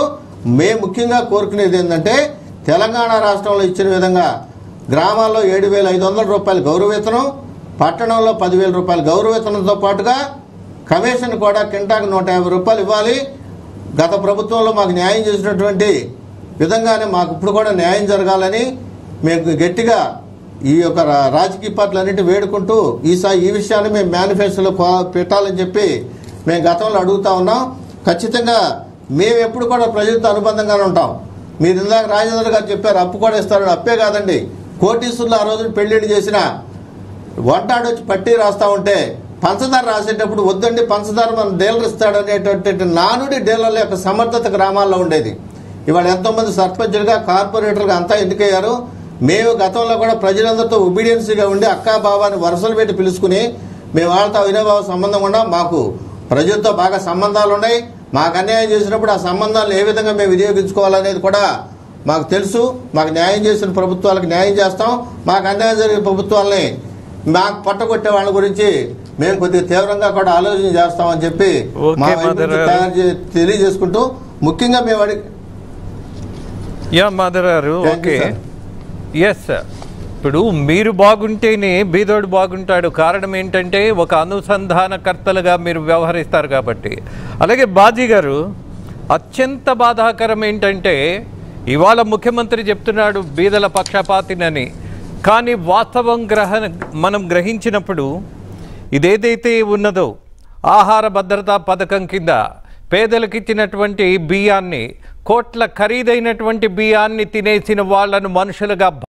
మేము ముఖ్యంగా కోరుకునేది ఏంటంటే తెలంగాణ రాష్ట్రంలో ఇచ్చిన విధంగా గ్రామాల్లో ఏడు వేల ఐదు వందల రూపాయలు గౌరవేతనం పట్టణంలో పదివేల రూపాయల గౌరవేతనంతో పాటుగా కమిషన్ కూడా కింటాకు నూట యాభై రూపాయలు ఇవ్వాలి గత ప్రభుత్వంలో మాకు న్యాయం చేసినటువంటి విధంగానే మాకు ఇప్పుడు కూడా న్యాయం జరగాలని మేము గట్టిగా ఈ యొక్క రా- రాజకీయ పార్టీలన్నింటి వేడుకుంటూ ఈసారి ఈ విషయాన్ని మేము మేనిఫెస్టోలో కో- పెట్టాలని చెప్పి మేము గతంలో అడుగుతా ఉన్నాం ఖచ్చితంగా మేము ఎప్పుడు కూడా ప్రజలతో అనుబంధంగానే ఉంటాం మీరు ఇందాక రాజేంద్ర గారు చెప్పారు అప్పు కూడా ఇస్తారని అప్పే కాదండి కోటీశ్వరులు ఆ రోజున పెళ్లిళ్ళు చేసిన వంటాడు వచ్చి పట్టి రాస్తా ఉంటే పంచదార రాసేటప్పుడు వద్దండి పంచదార మన డీలర్ ఇస్తాడు అనేటువంటి నానుడి డీలర్ల యొక్క సమర్థత గ్రామాల్లో ఉండేది ఇవాళ ఎంతోమంది సర్పంచులుగా కార్పొరేటర్గా అంతా ఎన్నికయ్యారు మేము గతంలో కూడా ప్రజలందరితో ఒబీడియన్సీగా ఉండి అక్కా బాబాని వరుసలు పెట్టి పిలుచుకుని మేము వాళ్ళతో వినోభావ సంబంధం కూడా మాకు ప్రజలతో బాగా సంబంధాలు ఉన్నాయి మాకు అన్యాయం చేసినప్పుడు ఆ సంబంధాలను ఏ విధంగా మేము వినియోగించుకోవాలనేది కూడా మాకు తెలుసు మాకు న్యాయం చేసిన ప్రభుత్వాలకు న్యాయం చేస్తాం మాకు అన్యాయం జరిగిన ప్రభుత్వాలని మాకు పట్టగొట్టే వాళ్ళ గురించి మేము కొద్దిగా తీవ్రంగా కూడా ఆలోచన చేస్తామని చెప్పి ఓకే, మా వైపు మదర్ నుంచి గారు. తయారు చే- తెలియజేసుకుంటూ ముఖ్యంగా మేము అడిగి యా మదర్ గారు Thank you, okay sir. Yes ఇప్పుడు మీరు బాగుంటేనే బీదోడు బాగుంటాడు కారణం ఏంటంటే ఒక అనుసంధానకర్తలుగా మీరు వ్యవహరిస్తారు కాబట్టి అలాగే బాజీ గారు అత్యంత బాధాకరం ఏంటంటే ఇవాళ ముఖ్యమంత్రి చెప్తున్నాడు బీదల పక్షపాతినని కానీ వాస్తవం గ్రహణ మనం గ్రహించినప్పుడు ఇదేదైతే ఉన్నదో ఆహార భద్రతా పథకం కింద పేదలకు ఇచ్చినటువంటి బియ్యాన్ని కోట్ల ఖరీదైనటువంటి బియ్యాన్ని తినేసిన వాళ్ళను మనుషులుగా